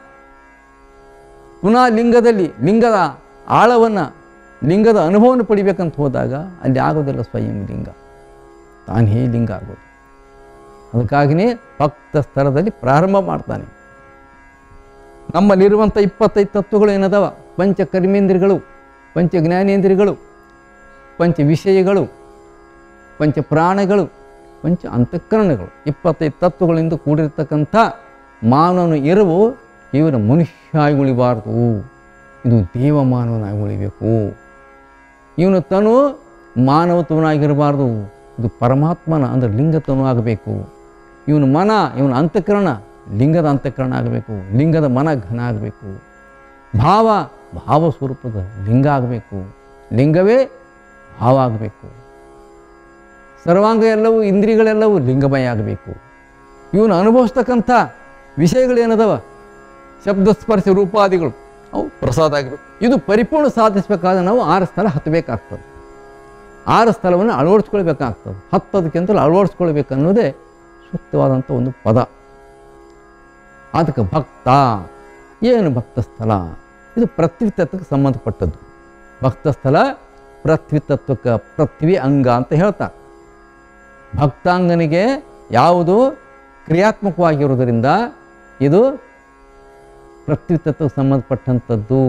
S1: ಪುನಃ ಲಿಂಗದಲ್ಲಿ ಲಿಂಗದ ಆಳವನ್ನು ಲಿಂಗದ ಅನುಭವವನ್ನು ಪಡಿಬೇಕಂತ ಹೋದಾಗ ಅಲ್ಲಿ ಆಗೋದಿಲ್ಲ ಸ್ವಯಂ ಲಿಂಗ ತಾನೇ ಲಿಂಗ ಆಗೋದು ಅದಕ್ಕಾಗಿಯೇ ಭಕ್ತ ಸ್ಥಳದಲ್ಲಿ ಪ್ರಾರಂಭ ಮಾಡ್ತಾನೆ ನಮ್ಮಲ್ಲಿರುವಂಥ ಇಪ್ಪತ್ತೈದು ತತ್ವಗಳು ಏನದವ ಪಂಚ ಕರ್ಮೇಂದ್ರಿಯಗಳು ಪಂಚ ಜ್ಞಾನೇಂದ್ರಿಯಗಳು ಪಂಚ ವಿಷಯಗಳು ಪಂಚ ಪ್ರಾಣಗಳು ಪಂಚ ಅಂತಃಕರಣಗಳು ಇಪ್ಪತ್ತೈದು ತತ್ವಗಳಿಂದ ಕೂಡಿರ್ತಕ್ಕಂಥ ಮಾನವನ ಇರುವು ಇವನ ಮನುಷ್ಯ ಆಗಿ ಉಳಿಬಾರ್ದು ಇದು ದೇವ ಮಾನವನಾಗಿ ಉಳಿಬೇಕು ಇವನು ತನು ಮಾನವತ್ವನಾಗಿರಬಾರ್ದು ಇದು ಪರಮಾತ್ಮನ ಅಂದರೆ ಲಿಂಗತನು ಆಗಬೇಕು ಇವನ ಮನ ಇವನ ಅಂತಃಕರಣ ಲಿಂಗದ ಅಂತಃಕರಣ ಆಗಬೇಕು ಲಿಂಗದ ಮನ ಘನ ಆಗಬೇಕು ಭಾವ ಭಾವ ಸ್ವರೂಪದ ಲಿಂಗ ಆಗಬೇಕು ಲಿಂಗವೇ ಭಾವ ಆಗಬೇಕು ಸರ್ವಾಂಗ ಎಲ್ಲವೂ ಇಂದ್ರಿಯಗಳೆಲ್ಲವೂ ಲಿಂಗಮಯ ಆಗಬೇಕು ಇವನು ಅನುಭವಿಸ್ತಕ್ಕಂಥ ವಿಷಯಗಳೇನದವ ಶಬ್ದ ಸ್ಪರ್ಶ ರೂಪಾದಿಗಳು ಅವು ಪ್ರಸಾದ ಆಗಬೇಕು ಇದು ಪರಿಪೂರ್ಣ ಸಾಧಿಸಬೇಕಾದ್ರೆ ನಾವು ಆರು ಸ್ಥಳ ಹತ್ತಬೇಕಾಗ್ತದೆ ಆರು ಸ್ಥಳವನ್ನು ಅಳವಡಿಸ್ಕೊಳ್ಬೇಕಾಗ್ತದೆ ಹತ್ತೋದಕ್ಕಿಂತಲೂ ಅಳವಡಿಸ್ಕೊಳ್ಬೇಕು ಅನ್ನೋದೇ ಸೂಕ್ತವಾದಂಥ ಒಂದು ಪದ ಅದಕ್ಕೆ ಭಕ್ತ ಏನು ಭಕ್ತ ಸ್ಥಳ ಇದು ಪೃಥ್ವಿ ತತ್ವಕ್ಕೆ ಸಂಬಂಧಪಟ್ಟದ್ದು ಭಕ್ತ ಸ್ಥಳ ಪೃಥ್ವಿ ತತ್ವಕ್ಕೆ ಪೃಥ್ವಿ ಅಂಗ ಅಂತ ಹೇಳ್ತಾರೆ ಭಕ್ತಾಂಗನಿಗೆ ಯಾವುದು ಕ್ರಿಯಾತ್ಮಕವಾಗಿರುವುದರಿಂದ ಇದು ಪೃಥ್ವಿ ತತ್ವಕ್ಕೆ ಸಂಬಂಧಪಟ್ಟಂಥದ್ದು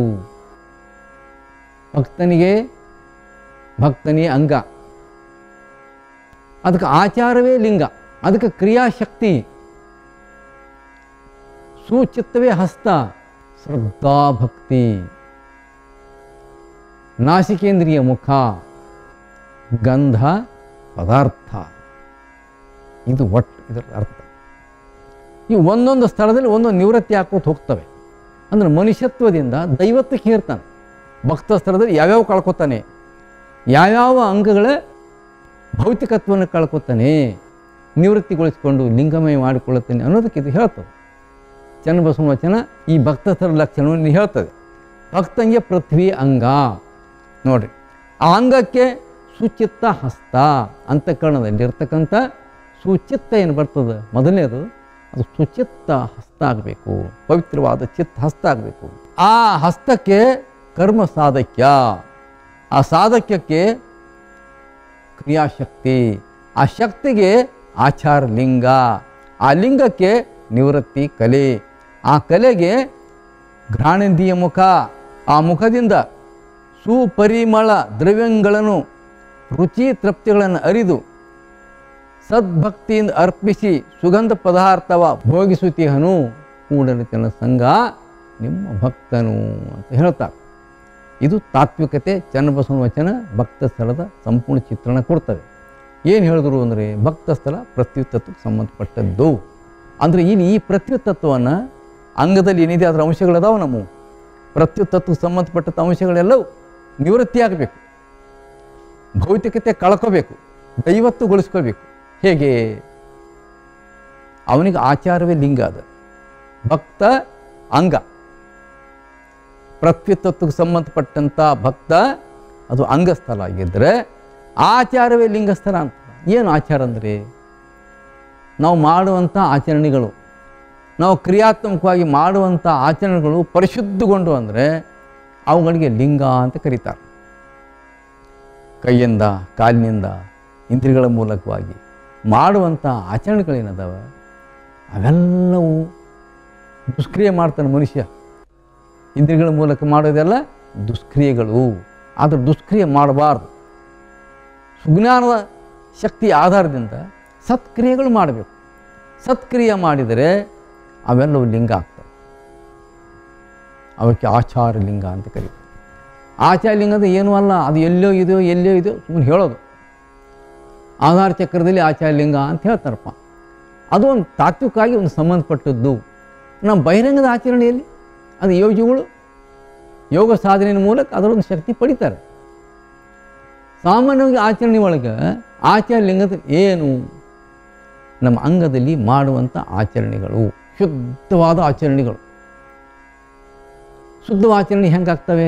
S1: ಭಕ್ತನಿಗೆ ಭಕ್ತನಿಗೆ ಅಂಗ ಅದಕ್ಕೆ ಆಚಾರವೇ ಲಿಂಗ ಅದಕ್ಕೆ ಕ್ರಿಯಾಶಕ್ತಿ ಸುಚಿತ್ತವೇ ಹಸ್ತ ಶ್ರದ್ಧಾ ಭಕ್ತಿ ನಾಸಿಕೇಂದ್ರಿಯ ಮುಖ ಗಂಧ ಪದಾರ್ಥ ಇದು ಒಟ್ಟು ಇದರ ಅರ್ಥ ಈ ಒಂದೊಂದು ಸ್ಥಳದಲ್ಲಿ ಒಂದೊಂದು ನಿವೃತ್ತಿ ಹಾಕೋತ ಹೋಗ್ತವೆ ಅಂದ್ರೆ ಮನುಷ್ಯತ್ವದಿಂದ ದೈವತ್ವಕ್ಕೆ ಹೇರ್ತಾನೆ ಭಕ್ತ ಸ್ಥಳದಲ್ಲಿ ಯಾವ್ಯಾವ ಕಳ್ಕೊತಾನೆ ಯಾವ್ಯಾವ ಅಂಗಗಳ ಭೌತಿಕತ್ವವನ್ನು ಕಳ್ಕೊತಾನೆ ನಿವೃತ್ತಿಗೊಳಿಸಿಕೊಂಡು ಲಿಂಗಮಯ ಮಾಡಿಕೊಳ್ಳುತ್ತಾನೆ ಅನ್ನೋದಕ್ಕೆ ಇದು ಹೇಳ್ತದೆ ಚನ್ನಬಸವನ ವಚನ ಈ ಭಕ್ತ ಸ್ಥಳ ಲಕ್ಷಣವನ್ನು ಹೇಳ್ತದೆ ಭಕ್ತಂಗೆ ಪೃಥ್ವಿ ಅಂಗ ನೋಡ್ರಿ ಆ ಅಂಗಕ್ಕೆ ಸುಚಿತ್ತ ಹಸ್ತ ಅಂತಃಕರಣದಲ್ಲಿರ್ತಕ್ಕಂಥ ಸುಚಿತ್ತ ಏನು ಬರ್ತದೆ ಮೊದಲನೇದು ಅದು ಸುಚಿತ್ತ ಹಸ್ತ ಆಗಬೇಕು ಪವಿತ್ರವಾದ ಚಿತ್ತ ಹಸ್ತ ಆಗಬೇಕು ಆ ಹಸ್ತಕ್ಕೆ ಕರ್ಮ ಸಾಧಕ್ಯ ಆ ಸಾಧಕ್ಯಕ್ಕೆ ಕ್ರಿಯಾಶಕ್ತಿ ಆ ಶಕ್ತಿಗೆ ಆಚಾರ ಲಿಂಗ ಆ ಲಿಂಗಕ್ಕೆ ನಿವೃತ್ತಿ ಕಲೆ ಆ ಕಲೆಗೆ ಘ್ರಾಣೇಂದ್ರಿಯ ಮುಖ ಆ ಮುಖದಿಂದ ಸುಪರಿಮಳ ದ್ರವ್ಯಗಳನ್ನು ರುಚಿ ತೃಪ್ತಿಗಳನ್ನು ಅರಿದು ಸದ್ಭಕ್ತಿಯಿಂದ ಅರ್ಪಿಸಿ ಸುಗಂಧ ಪದಾರ್ಥವ ಭೋಗಿಸುತ್ತೀಹನು ಕೂಡಲಿತನ ಸಂಘ ನಿಮ್ಮ ಭಕ್ತನು ಅಂತ ಹೇಳ್ತಾರೆ ಇದು ತಾತ್ವಿಕತೆ ಚನ್ನಬಸವನ ವಚನ ಭಕ್ತ ಸ್ಥಳದ ಸಂಪೂರ್ಣ ಚಿತ್ರಣ ಕೊಡ್ತದೆ ಏನು ಹೇಳಿದ್ರು ಅಂದರೆ ಭಕ್ತ ಸ್ಥಳ ಪ್ರತ್ಯುತ್ತತ್ವಕ್ಕೆ ಸಂಬಂಧಪಟ್ಟದ್ದು ಅಂದರೆ ಇಲ್ಲಿ ಈ ಪ್ರತ್ಯುತ್ತತ್ವವನ್ನು ಅಂಗದಲ್ಲಿ ಏನಿದೆ ಅದರ ಅಂಶಗಳದಾವ ನಮ್ಮ ಪ್ರತ್ಯುತ್ತತ್ವಕ್ಕೆ ಸಂಬಂಧಪಟ್ಟಂಥ ಅಂಶಗಳೆಲ್ಲವೂ ನಿವೃತ್ತಿ ಆಗಬೇಕು ಭೌತಿಕತೆ ಕಳ್ಕೋಬೇಕು ದೈವತ್ವಗೊಳಿಸ್ಕೋಬೇಕು ಹೇಗೆ ಅವನಿಗೆ ಆಚಾರವೇ ಲಿಂಗ ಅದ ಭಕ್ತ ಅಂಗ ಪ್ರತ್ಯುತ್ತತ್ವಕ್ಕೆ ಸಂಬಂಧಪಟ್ಟಂಥ ಭಕ್ತ ಅದು ಅಂಗಸ್ಥಲ ಆಗಿದ್ದರೆ ಆಚಾರವೇ ಲಿಂಗಸ್ಥಲ ಅಂತ ಏನು ಆಚಾರ ಅಂದರೆ ನಾವು ಮಾಡುವಂಥ ಆಚರಣೆಗಳು ನಾವು ಕ್ರಿಯಾತ್ಮಕವಾಗಿ ಮಾಡುವಂಥ ಆಚರಣೆಗಳು ಪರಿಶುದ್ಧಗೊಂಡು ಅಂದರೆ ಅವುಗಳಿಗೆ ಲಿಂಗ ಅಂತ ಕರೀತಾರೆ ಕೈಯಿಂದ ಕಾಲಿನಿಂದ ಇಂದ್ರಿಯಗಳ ಮೂಲಕವಾಗಿ ಮಾಡುವಂಥ ಆಚರಣೆಗಳೇನದಾವ ಅವೆಲ್ಲವೂ ದುಷ್ಕ್ರಿಯೆ ಮಾಡ್ತಾನೆ ಮನುಷ್ಯ ಇಂದ್ರಿಯಗಳ ಮೂಲಕ ಮಾಡೋದೆಲ್ಲ ದುಷ್ಕ್ರಿಯೆಗಳು ಆದರೆ ದುಷ್ಕ್ರಿಯೆ ಮಾಡಬಾರ್ದು ಸುಜ್ಞಾನದ ಶಕ್ತಿಯ ಆಧಾರದಿಂದ ಸತ್ಕ್ರಿಯೆಗಳು ಮಾಡಬೇಕು ಸತ್ಕ್ರಿಯೆ ಮಾಡಿದರೆ ಅವೆಲ್ಲವೂ ಲಿಂಗ ಆಗ್ತವೆ ಅವಕ್ಕೆ ಆಚಾರ ಲಿಂಗ ಅಂತ ಕರೀತಾರೆ ಆಚಾರ ಲಿಂಗದ ಏನೂ ಅಲ್ಲ ಅದು ಎಲ್ಲೋ ಇದೆಯೋ ಎಲ್ಲೋ ಇದೆಯೋ ಸುಮ್ಮನೆ ಹೇಳೋದು ಆಧಾರ ಚಕ್ರದಲ್ಲಿ ಆಚಾರ ಲಿಂಗ ಅಂತ ಹೇಳ್ತಾರಪ್ಪ ಅದು ಒಂದು ತಾತ್ವಿಕವಾಗಿ ಒಂದು ಸಂಬಂಧಪಟ್ಟದ್ದು ನಮ್ಮ ಬಹಿರಂಗದ ಆಚರಣೆಯಲ್ಲಿ ಅದು ಯೋಗಿಗಳು ಯೋಗ ಸಾಧನೆಯ ಮೂಲಕ ಅದರೊಂದು ಶಕ್ತಿ ಪಡಿತಾರೆ ಸಾಮಾನ್ಯವಾಗಿ ಆಚರಣೆ ಒಳಗೆ ಆಚಾರ ಲಿಂಗದ ಏನು ನಮ್ಮ ಅಂಗದಲ್ಲಿ ಮಾಡುವಂಥ ಆಚರಣೆಗಳು ಶುದ್ಧವಾದ ಆಚರಣೆಗಳು ಶುದ್ಧ ಆಚರಣೆ ಹೆಂಗಾಗ್ತವೆ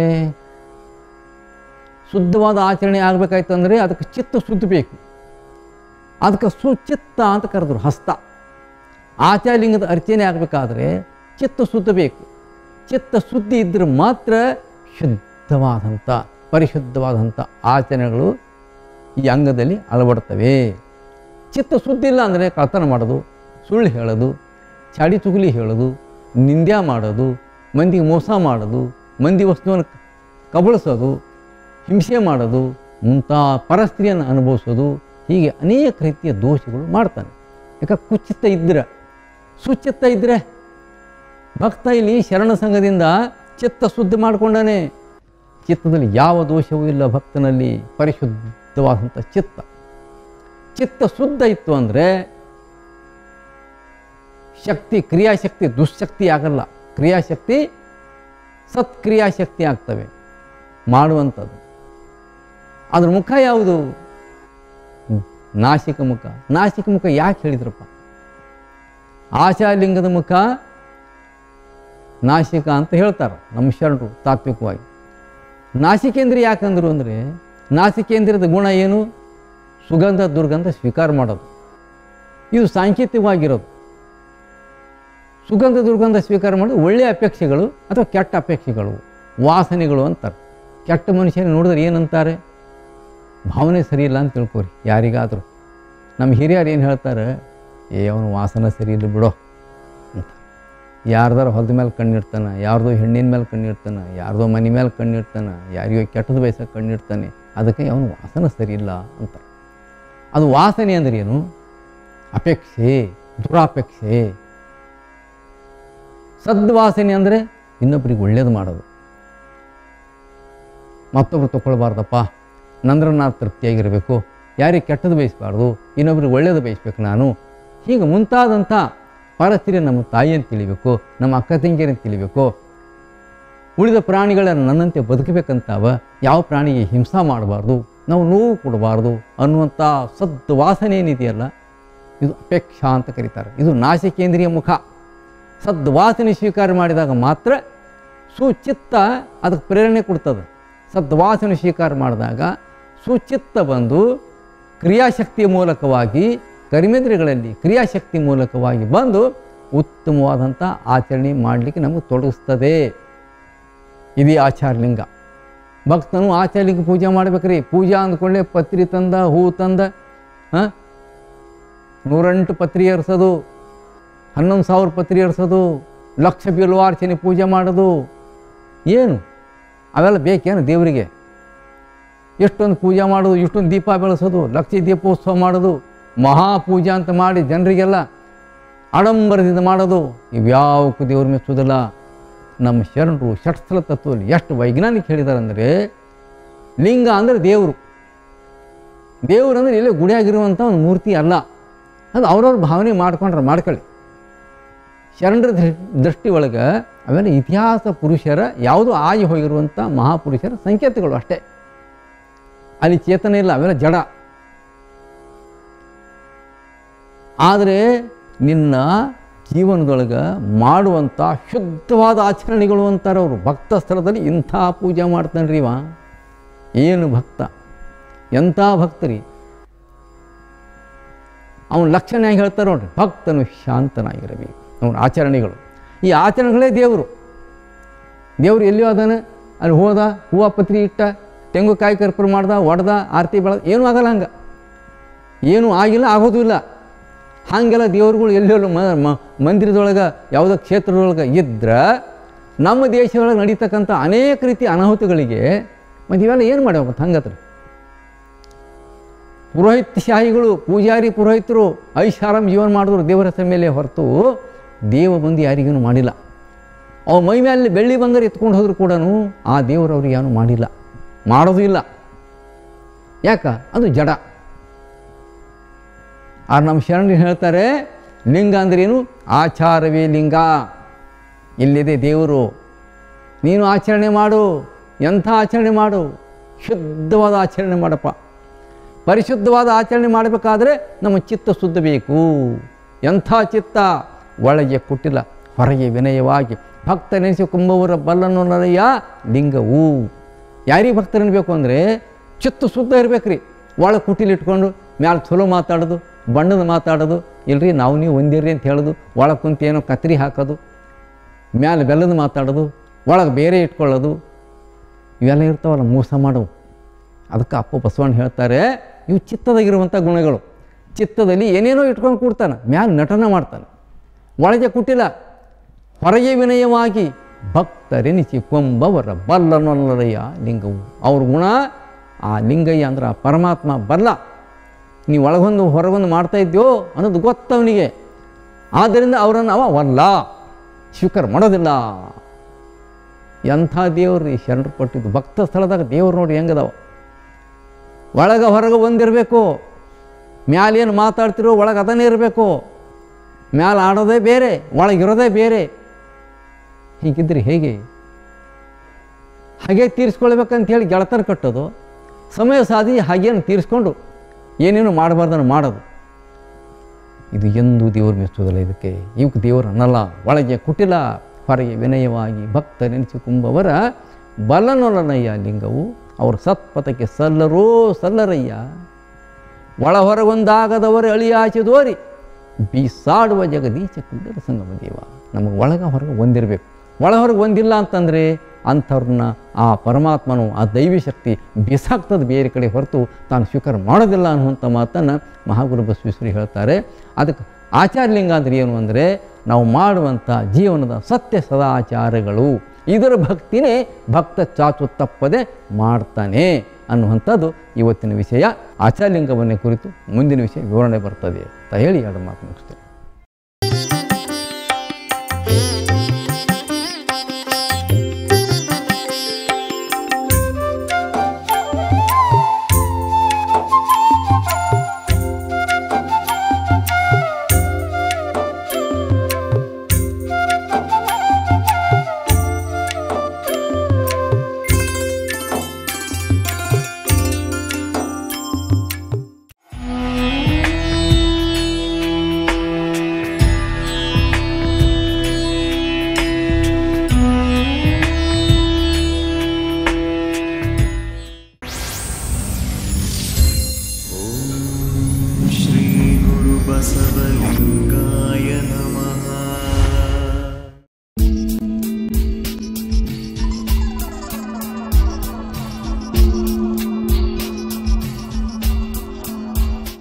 S1: ಶುದ್ಧವಾದ ಆಚರಣೆ ಆಗಬೇಕಾಯ್ತು ಅಂದರೆ ಅದಕ್ಕೆ ಚಿತ್ತ ಶುದ್ಧ ಬೇಕು ಅದಕ್ಕೆ ಸುಚಿತ್ತ ಅಂತ ಕರೆದ್ರು ಹಸ್ತ ಆಚಾರ್ಯಲಿಂಗದ ಅರ್ಚನೆ ಆಗಬೇಕಾದ್ರೆ ಚಿತ್ತ ಶುದ್ಧ ಬೇಕು ಚಿತ್ತ ಶುದ್ಧಿ ಇದ್ದರೆ ಮಾತ್ರ ಶುದ್ಧವಾದಂಥ ಪರಿಶುದ್ಧವಾದಂಥ ಆಚರಣೆಗಳು ಈ ಅಂಗದಲ್ಲಿ ಅಳವಡ್ತವೆ ಚಿತ್ತ ಶುದ್ಧಿ ಇಲ್ಲ ಅಂದರೆ ಕಳ್ತನ ಮಾಡೋದು ಸುಳ್ಳು ಹೇಳೋದು ಚಾಡಿ ಚುಗುಲಿ ಹೇಳೋದು ನಿಂದ್ಯ ಮಾಡೋದು ಮಂದಿಗೆ ಮೋಸ ಮಾಡೋದು ಮಂದಿ ವಸ್ತುವನ್ನು ಕಬಳಿಸೋದು ಹಿಂಸೆ ಮಾಡೋದು ಮುಂತಾ ಪರಸ್ತ್ರೀಯನ್ನು ಅನುಭವಿಸೋದು ಹೀಗೆ ಅನೇಕ ರೀತಿಯ ದೋಷಗಳು ಮಾಡ್ತಾನೆ ಯಾಕೆ ಕುಚಿತ್ತ ಇದ್ದರೆ ಸುಚಿತ್ತ ಇದ್ದರೆ ಭಕ್ತ ಇಲ್ಲಿ ಶರಣ ಸಂಘದಿಂದ ಚಿತ್ತ ಶುದ್ಧ ಮಾಡಿಕೊಂಡಾನೆ ಚಿತ್ತದಲ್ಲಿ ಯಾವ ದೋಷವೂ ಇಲ್ಲ ಭಕ್ತನಲ್ಲಿ ಪರಿಶುದ್ಧವಾದಂಥ ಚಿತ್ತ ಚಿತ್ತ ಶುದ್ಧ ಇತ್ತು ಅಂದರೆ ಶಕ್ತಿ ಕ್ರಿಯಾಶಕ್ತಿ ದುಶ್ಶಕ್ತಿ ಆಗಲ್ಲ ಕ್ರಿಯಾಶಕ್ತಿ ಸತ್ಕ್ರಿಯಾಶಕ್ತಿ ಆಗ್ತವೆ ಮಾಡುವಂಥದ್ದು ಅದ್ರ ಮುಖ ಯಾವುದು ನಾಸಿಕ ಮುಖ ನಾಸಿಕ ಮುಖ ಯಾಕೆ ಹೇಳಿದ್ರಪ್ಪ ಆಶಾಲಿಂಗದ ಮುಖ ನಾಸಿಕ ಅಂತ ಹೇಳ್ತಾರೆ ನಮ್ಮ ಶರಣರು ತಾತ್ವಿಕವಾಗಿ ನಾಸಿಕೇಂದ್ರ ಯಾಕಂದ್ರು ಅಂದರೆ ನಾಸಿಕೇಂದ್ರದ ಗುಣ ಏನು ಸುಗಂಧ ದುರ್ಗಂಧ ಸ್ವೀಕಾರ ಮಾಡೋದು ಇದು ಸಾಂಕೇತಿಕವಾಗಿರೋದು ಸುಗಂಧ ದುರ್ಗಂಧ ಸ್ವೀಕಾರ ಮಾಡೋದು ಒಳ್ಳೆಯ ಅಪೇಕ್ಷೆಗಳು ಅಥವಾ ಕೆಟ್ಟ ಅಪೇಕ್ಷೆಗಳು ವಾಸನೆಗಳು ಅಂತಾರೆ ಕೆಟ್ಟ ಮನುಷ್ಯನ ನೋಡಿದ್ರೆ ಏನಂತಾರೆ ಭಾವನೆ ಸರಿಯಿಲ್ಲ ಅಂತ ತಿಳ್ಕೊರಿ ಯಾರಿಗಾದರೂ ನಮ್ಮ ಹಿರಿಯರು ಏನು ಹೇಳ್ತಾರೆ ಏ ಅವನು ವಾಸನೆ ಸರಿ ಇಲ್ಲ ಬಿಡೋ ಅಂತ ಯಾರ್ದಾರ ಹೊಲದ ಮೇಲೆ ಕಣ್ಣಿಡ್ತಾನೆ ಯಾರ್ದೋ ಹೆಣ್ಣಿನ ಮೇಲೆ ಕಣ್ಣಿಡ್ತಾನೆ ಯಾರ್ದೋ ಮನೆ ಮೇಲೆ ಕಣ್ಣಿಡ್ತಾನೆ ಯಾರಿಗೋ ಕೆಟ್ಟದ ಬಯಸಕ್ಕೆ ಕಣ್ಣಿಡ್ತಾನೆ ಅದಕ್ಕೆ ಅವನು ವಾಸನೆ ಸರಿ ಇಲ್ಲ ಅಂತ ಅದು ವಾಸನೆ ಅಂದ್ರೆ ಏನು ಅಪೇಕ್ಷೆ ದುರಾಪೇಕ್ಷೆ ಸದ್ವಾಸನೆ ಅಂದರೆ ಇನ್ನೊಬ್ಬರಿಗೆ ಒಳ್ಳೇದು ಮಾಡೋದು ಮತ್ತೊಬ್ರು ತಗೊಳ್ಬಾರ್ದಪ್ಪ ನಂದ್ರೆ ನಾನು ತೃಪ್ತಿಯಾಗಿರಬೇಕು ಯಾರಿಗೆ ಕೆಟ್ಟದ್ದು ಬಯಸಬಾರ್ದು ಇನ್ನೊಬ್ರಿಗೆ ಒಳ್ಳೇದು ಬಯಸ್ಬೇಕು ನಾನು ಹೀಗೆ ಮುಂತಾದಂಥ ಪರಸ್ತ್ರೀ ನಮ್ಮ ತಾಯಿಯನ್ನು ತಿಳಿಬೇಕು ನಮ್ಮ ಅಕ್ಕ ತಂಗಿಯರನ್ನು ತಿಳಿಬೇಕು ಉಳಿದ ಪ್ರಾಣಿಗಳನ್ನು ನನ್ನಂತೆ ಬದುಕಬೇಕಂತಾವ ಯಾವ ಪ್ರಾಣಿಗೆ ಹಿಂಸಾ ಮಾಡಬಾರ್ದು ನಾವು ನೋವು ಕೊಡಬಾರ್ದು ಅನ್ನುವಂಥ ಸದ್ವಾಸನೆ ಏನಿದೆಯಲ್ಲ ಇದು ಅಪೇಕ್ಷಾ ಅಂತ ಕರೀತಾರೆ ಇದು ನಾಸಿಕೇಂದ್ರಿಯ ಮುಖ ಸದ್ವಾಸನೆ ಸ್ವೀಕಾರ ಮಾಡಿದಾಗ ಮಾತ್ರ ಸುಚಿತ್ತ ಅದಕ್ಕೆ ಪ್ರೇರಣೆ ಕೊಡ್ತದೆ ಸದ್ವಾಸನೆ ಸ್ವೀಕಾರ ಮಾಡಿದಾಗ ಸುಚಿತ್ತ ಬಂದು ಕ್ರಿಯಾಶಕ್ತಿಯ ಮೂಲಕವಾಗಿ ಕರ್ಮೇಂದ್ರಿಯಗಳಲ್ಲಿ ಕ್ರಿಯಾಶಕ್ತಿ ಮೂಲಕವಾಗಿ ಬಂದು ಉತ್ತಮವಾದಂಥ ಆಚರಣೆ ಮಾಡಲಿಕ್ಕೆ ನಮಗೆ ತೊಡಗಿಸ್ತದೆ ಇದೇ ಆಚಾರಲಿಂಗ ಭಕ್ತನು ಆಚಾರಲಿಂಗ ಪೂಜೆ ಮಾಡ್ಬೇಕ್ರಿ ಪೂಜಾ ಅಂದ್ಕೊಳ್ಳೆ ಪತ್ರಿ ತಂದ ಹೂ ತಂದ ಹಾಂ ನೂರೆಂಟು ಪತ್ರಿ ಏರ್ಸೋದು ಹನ್ನೊಂದು ಸಾವಿರ ಪತ್ರಿ ಏರ್ಸೋದು ಲಕ್ಷ ಬಿಲ್ವಾರ್ಚನೆ ಪೂಜೆ ಮಾಡೋದು ಏನು ಅವೆಲ್ಲ ಬೇಕೇನು ದೇವರಿಗೆ ಎಷ್ಟೊಂದು ಪೂಜೆ ಮಾಡೋದು ಇಷ್ಟೊಂದು ದೀಪ ಬೆಳೆಸೋದು ಲಕ್ಷ ದೀಪೋತ್ಸವ ಮಾಡೋದು ಮಹಾಪೂಜೆ ಅಂತ ಮಾಡಿ ಜನರಿಗೆಲ್ಲ ಆಡಂಬರದಿಂದ ಮಾಡೋದು ಇವ್ಯಾವಕ್ಕೂ ದೇವ್ರ ಮೆಚ್ಚೋದಿಲ್ಲ ನಮ್ಮ ಶರಣರು ಷಟ್ಸ್ಥಲ ತತ್ವದಲ್ಲಿ ಎಷ್ಟು ವೈಜ್ಞಾನಿಕ ಹೇಳಿದ್ದಾರೆ ಅಂದರೆ ಲಿಂಗ ಅಂದರೆ ದೇವರು ದೇವರಂದ್ರೆ ಇಲ್ಲೇ ಗುಡಿಯಾಗಿರುವಂಥ ಒಂದು ಮೂರ್ತಿ ಅಲ್ಲ ಅದು ಅವ್ರವ್ರ ಭಾವನೆ ಮಾಡ್ಕೊಂಡ್ರೆ ಮಾಡ್ಕೊಳ್ಳಿ ಶರಣರ ದೃ- ದೃಷ್ಟಿ ಒಳಗೆ ಅವೆಲ್ಲ ಇತಿಹಾಸ ಪುರುಷರ ಯಾವುದೋ ಆಗಿ ಹೋಗಿರುವಂಥ ಮಹಾಪುರುಷರ ಸಂಕೇತಗಳು ಅಷ್ಟೇ ಅಲ್ಲಿ ಚೇತನ ಇಲ್ಲ ಅವೆಲ್ಲ ಜಡ ಆದರೆ ನಿನ್ನ ಜೀವನದೊಳಗೆ ಮಾಡುವಂಥ ಶುದ್ಧವಾದ ಆಚರಣೆಗಳು ಅಂತಾರೆ ಅವರು ಭಕ್ತ ಸ್ಥಳದಲ್ಲಿ ಇಂಥ ಪೂಜೆ ಮಾಡ್ತಾನೆ ರೀ ಇವ ಏನು ಭಕ್ತ ಎಂಥ ಭಕ್ತರಿ ಅವನ ಲಕ್ಷಣ ಹೆಂಗೆ ಹೇಳ್ತಾರೆ ನೋಡ್ರಿ ಭಕ್ತನು ಶಾಂತನಾಗಿರಬೇಕು ಅವನ ಆಚರಣೆಗಳು ಈ ಆಚರಣೆಗಳೇ ದೇವರು ದೇವರು ಎಲ್ಲಿಯೋ ಅದಾನ ಅಲ್ಲಿ ಹೋದ ಹೂವು ಪತ್ರಿ ಇಟ್ಟ ತೆಂಗುಕಾಯಿ ಕರ್ಪೂರ ಮಾಡ್ದ ಒಡ್ದ ಆರತಿ ಬೆಳೆದ ಏನೂ ಆಗಲ್ಲ ಹಂಗೆ ಏನೂ ಆಗಿಲ್ಲ ಆಗೋದು ಇಲ್ಲ ಹಾಗೆಲ್ಲ ದೇವ್ರುಗಳು ಎಲ್ಲೆಲ್ಲೋ ಮ ಮ- ಮಂದಿರದೊಳಗೆ ಯಾವುದೋ ಕ್ಷೇತ್ರದೊಳಗೆ ಇದ್ರೆ ನಮ್ಮ ದೇಶದೊಳಗೆ ನಡೀತಕ್ಕಂಥ ಅನೇಕ ರೀತಿಯ ಅನಾಹುತಗಳಿಗೆ ಮತ್ತು ಇವೆಲ್ಲ ಏನು ಮಾಡ್ಯಾವ ಮತ್ತು ಹಂಗತ್ರಿ ಪುರೋಹಿತಶಾಹಿಗಳು ಪೂಜಾರಿ ಪುರೋಹಿತರು ಐಷಾರಾಮ್ ಜೀವನ ಮಾಡಿದ್ರು ದೇವರ ಹೆಸರ ಮೇಲೆ ಹೊರತು ದೇವ ಬಂದು ಯಾರಿಗೇನು ಮಾಡಿಲ್ಲ ಅವ ಮೈ ಮೇಲೆ ಬೆಳ್ಳಿ ಬಂಗಾರ ಎತ್ಕೊಂಡು ಹೋದ್ರು ಕೂಡ ಆ ದೇವರು ಅವ್ರಿಗೆ ಏನು ಮಾಡಿಲ್ಲ ಮಾಡೋದು ಇಲ್ಲ ಯಾಕ ಅದು ಜಡ ಆ ನಮ್ಮ ಶರಣರು ಹೇಳ್ತಾರೆ ಲಿಂಗ ಅಂದ್ರೇನು ಆಚಾರವೇ ಲಿಂಗ ಇಲ್ಲಿದೆ ದೇವರು ನೀನು ಆಚರಣೆ ಮಾಡು ಎಂಥ ಆಚರಣೆ ಮಾಡು ಶುದ್ಧವಾದ ಆಚರಣೆ ಮಾಡಪ್ಪ ಪರಿಶುದ್ಧವಾದ ಆಚರಣೆ ಮಾಡಬೇಕಾದ್ರೆ ನಮ್ಮ ಚಿತ್ತ ಶುದ್ಧ ಬೇಕು ಎಂಥ ಚಿತ್ತ ಒಳಗೆ ಕೊಟ್ಟಿಲ್ಲ ಹೊರಗೆ ವಿನಯವಾಗಿ ಭಕ್ತ ನೆನೆಸಿಕೊಂಬವರ ಬಲ್ಲನೊಲಯ ಲಿಂಗವು ಯಾರಿಗೆ ಭಕ್ತರನ್ಬೇಕು ಅಂದರೆ ಚಿತ್ತ ಶುದ್ಧ ಇರ್ಬೇಕ್ರಿ ಒಳಗೆ ಕುಟಿಲಿಟ್ಕೊಂಡು ಮ್ಯಾಲೆ ಚಲೋ ಮಾತಾಡೋದು ಬಣ್ಣದ ಮಾತಾಡೋದು ಇಲ್ರಿ ನಾವು ನೀವು ಒಂದಿರ್ರಿ ಅಂತ ಹೇಳೋದು ಒಳಗೆ ಕುಂತು ಏನೋ ಕತ್ರಿ ಹಾಕೋದು ಮ್ಯಾಲೆ ಬೆಲ್ಲದ ಮಾತಾಡೋದು ಒಳಗೆ ಬೇರೆ ಇಟ್ಕೊಳ್ಳೋದು ಇವೆಲ್ಲ ಇರ್ತಾವಲ್ಲ ಮೋಸ ಮಾಡವು ಅದಕ್ಕೆ ಅಪ್ಪ ಬಸವಣ್ಣ ಹೇಳ್ತಾರೆ ಇವು ಚಿತ್ತದಾಗಿರುವಂಥ ಗುಣಗಳು ಚಿತ್ತದಲ್ಲಿ ಏನೇನೋ ಇಟ್ಕೊಂಡು ಕೂಡ್ತಾನೆ ಮ್ಯಾಲೆ ನಟನ ಮಾಡ್ತಾನೆ ಒಳಗೆ ಕುಟ್ಟಿಲ್ಲ ಹೊರಗೆ ವಿನಯವಾಗಿ ಭಕ್ತರೆನಿಸಿ ಕೊಂಬವರ ಬಲ್ಲನೊಲ್ಲರಯ್ಯ ಲಿಂಗವು ಅವ್ರ ಗುಣ ಆ ಲಿಂಗಯ್ಯ ಅಂದ್ರೆ ಆ ಪರಮಾತ್ಮ ಬಲ್ಲ ನೀವು ಒಳಗೊಂದು ಹೊರಗೊಂದು ಮಾಡ್ತಾ ಇದ್ಯೋ ಅನ್ನೋದು ಗೊತ್ತವನಿಗೆ ಆದ್ದರಿಂದ ಅವರನ್ನು ಅವ ವಲ್ಲ ಸ್ವೀಕಾರ ಮಾಡೋದಿಲ್ಲ ಎಂಥ ದೇವ್ರು ಈ ಶರಣರು ಕೊಟ್ಟಿದ್ದು ಭಕ್ತ ಸ್ಥಳದಾಗ ದೇವ್ರು ನೋಡಿ ಹೆಂಗದವ ಒಳಗೆ ಹೊರಗೆ ಒಂದಿರಬೇಕು ಮ್ಯಾಲೇನು ಮಾತಾಡ್ತಿರೋ ಒಳಗೆ ಅದನ್ನೇ ಇರಬೇಕು ಮ್ಯಾಲೆ ಆಡೋದೇ ಬೇರೆ ಒಳಗಿರೋದೇ ಬೇರೆ ಹೀಗಿದ್ರಿ ಹೇಗೆ ಹಾಗೆ ತೀರಿಸ್ಕೊಳ್ಬೇಕಂತ ಹೇಳಿ ಗೆಳತನ ಕಟ್ಟೋದು ಸಮಯ ಸಾಧಿ ಹಾಗೇನು ತೀರಿಸ್ಕೊಂಡು ಏನೇನು ಮಾಡಬಾರ್ದನ್ನು ಮಾಡೋದು ಇದು ಎಂದೂ ದೇವರು ಮೆಚ್ಚುವುದಿಲ್ಲ ಇದಕ್ಕೆ ಇವಕ್ಕೆ ದೇವರು ಅನ್ನಲ್ಲ ಒಳಗೆ ಕುಟಿಲ ಹೊರಗೆ ವಿನಯವಾಗಿ ಭಕ್ತ ನೆನೆಸಿಕೊಂಬವರ ಬಲನೊಲನಯ್ಯ ಲಿಂಗವು ಅವರು ಸತ್ಪಥಕ್ಕೆ ಸಲ್ಲರೋ ಸಲ್ಲರಯ್ಯ ಒಳ ಹೊರಗೊಂದಾಗದವರು ಅಳಿಯಾಚಿದೋರಿ ಬೀಸಾಡುವ ಜಗದೀಚ ಕುಂಡಲ ಸಂಗಮ ದೇವ ನಮಗೆ ಒಳಗ ಹೊರಗೆ ಒಂದಿರಬೇಕು ಒಳ ಹೊರಗೆ ಒಂದಿಲ್ಲ ಅಂತಂದರೆ ಅಂಥವ್ರನ್ನ ಆ ಪರಮಾತ್ಮನು ಆ ದೈವಿ ಶಕ್ತಿ ಬಿಸಾಕ್ತದೆ ಬೇರೆ ಕಡೆ ಹೊರತು ತಾನು ಸ್ವೀಕಾರ ಮಾಡೋದಿಲ್ಲ ಅನ್ನುವಂಥ ಮಾತನ್ನು ಮಹಾಗುರು ಬಸವೇಶ್ವರಿ ಹೇಳ್ತಾರೆ ಅದಕ್ಕೆ ಆಚಾರ್ಯಲಿಂಗ ಅಂದರೆ ಏನು ಅಂದರೆ ನಾವು ಮಾಡುವಂಥ ಜೀವನದ ಸತ್ಯ ಸದಾಚಾರಗಳು ಇದರ ಭಕ್ತಿನೇ ಭಕ್ತ ಚಾಚು ತಪ್ಪದೆ ಮಾಡ್ತಾನೆ ಅನ್ನುವಂಥದ್ದು ಇವತ್ತಿನ ವಿಷಯ ಆಚಾರ್ಯಲಿಂಗವನ್ನೇ ಕುರಿತು ಮುಂದಿನ ವಿಷಯ ವಿವರಣೆ ಬರ್ತದೆ ಅಂತ ಹೇಳಿ ಎರಡು ಮಾತು ಮುಗಿಸ್ತೇನೆ
S2: श्रीगुरुबसवलिङ्ग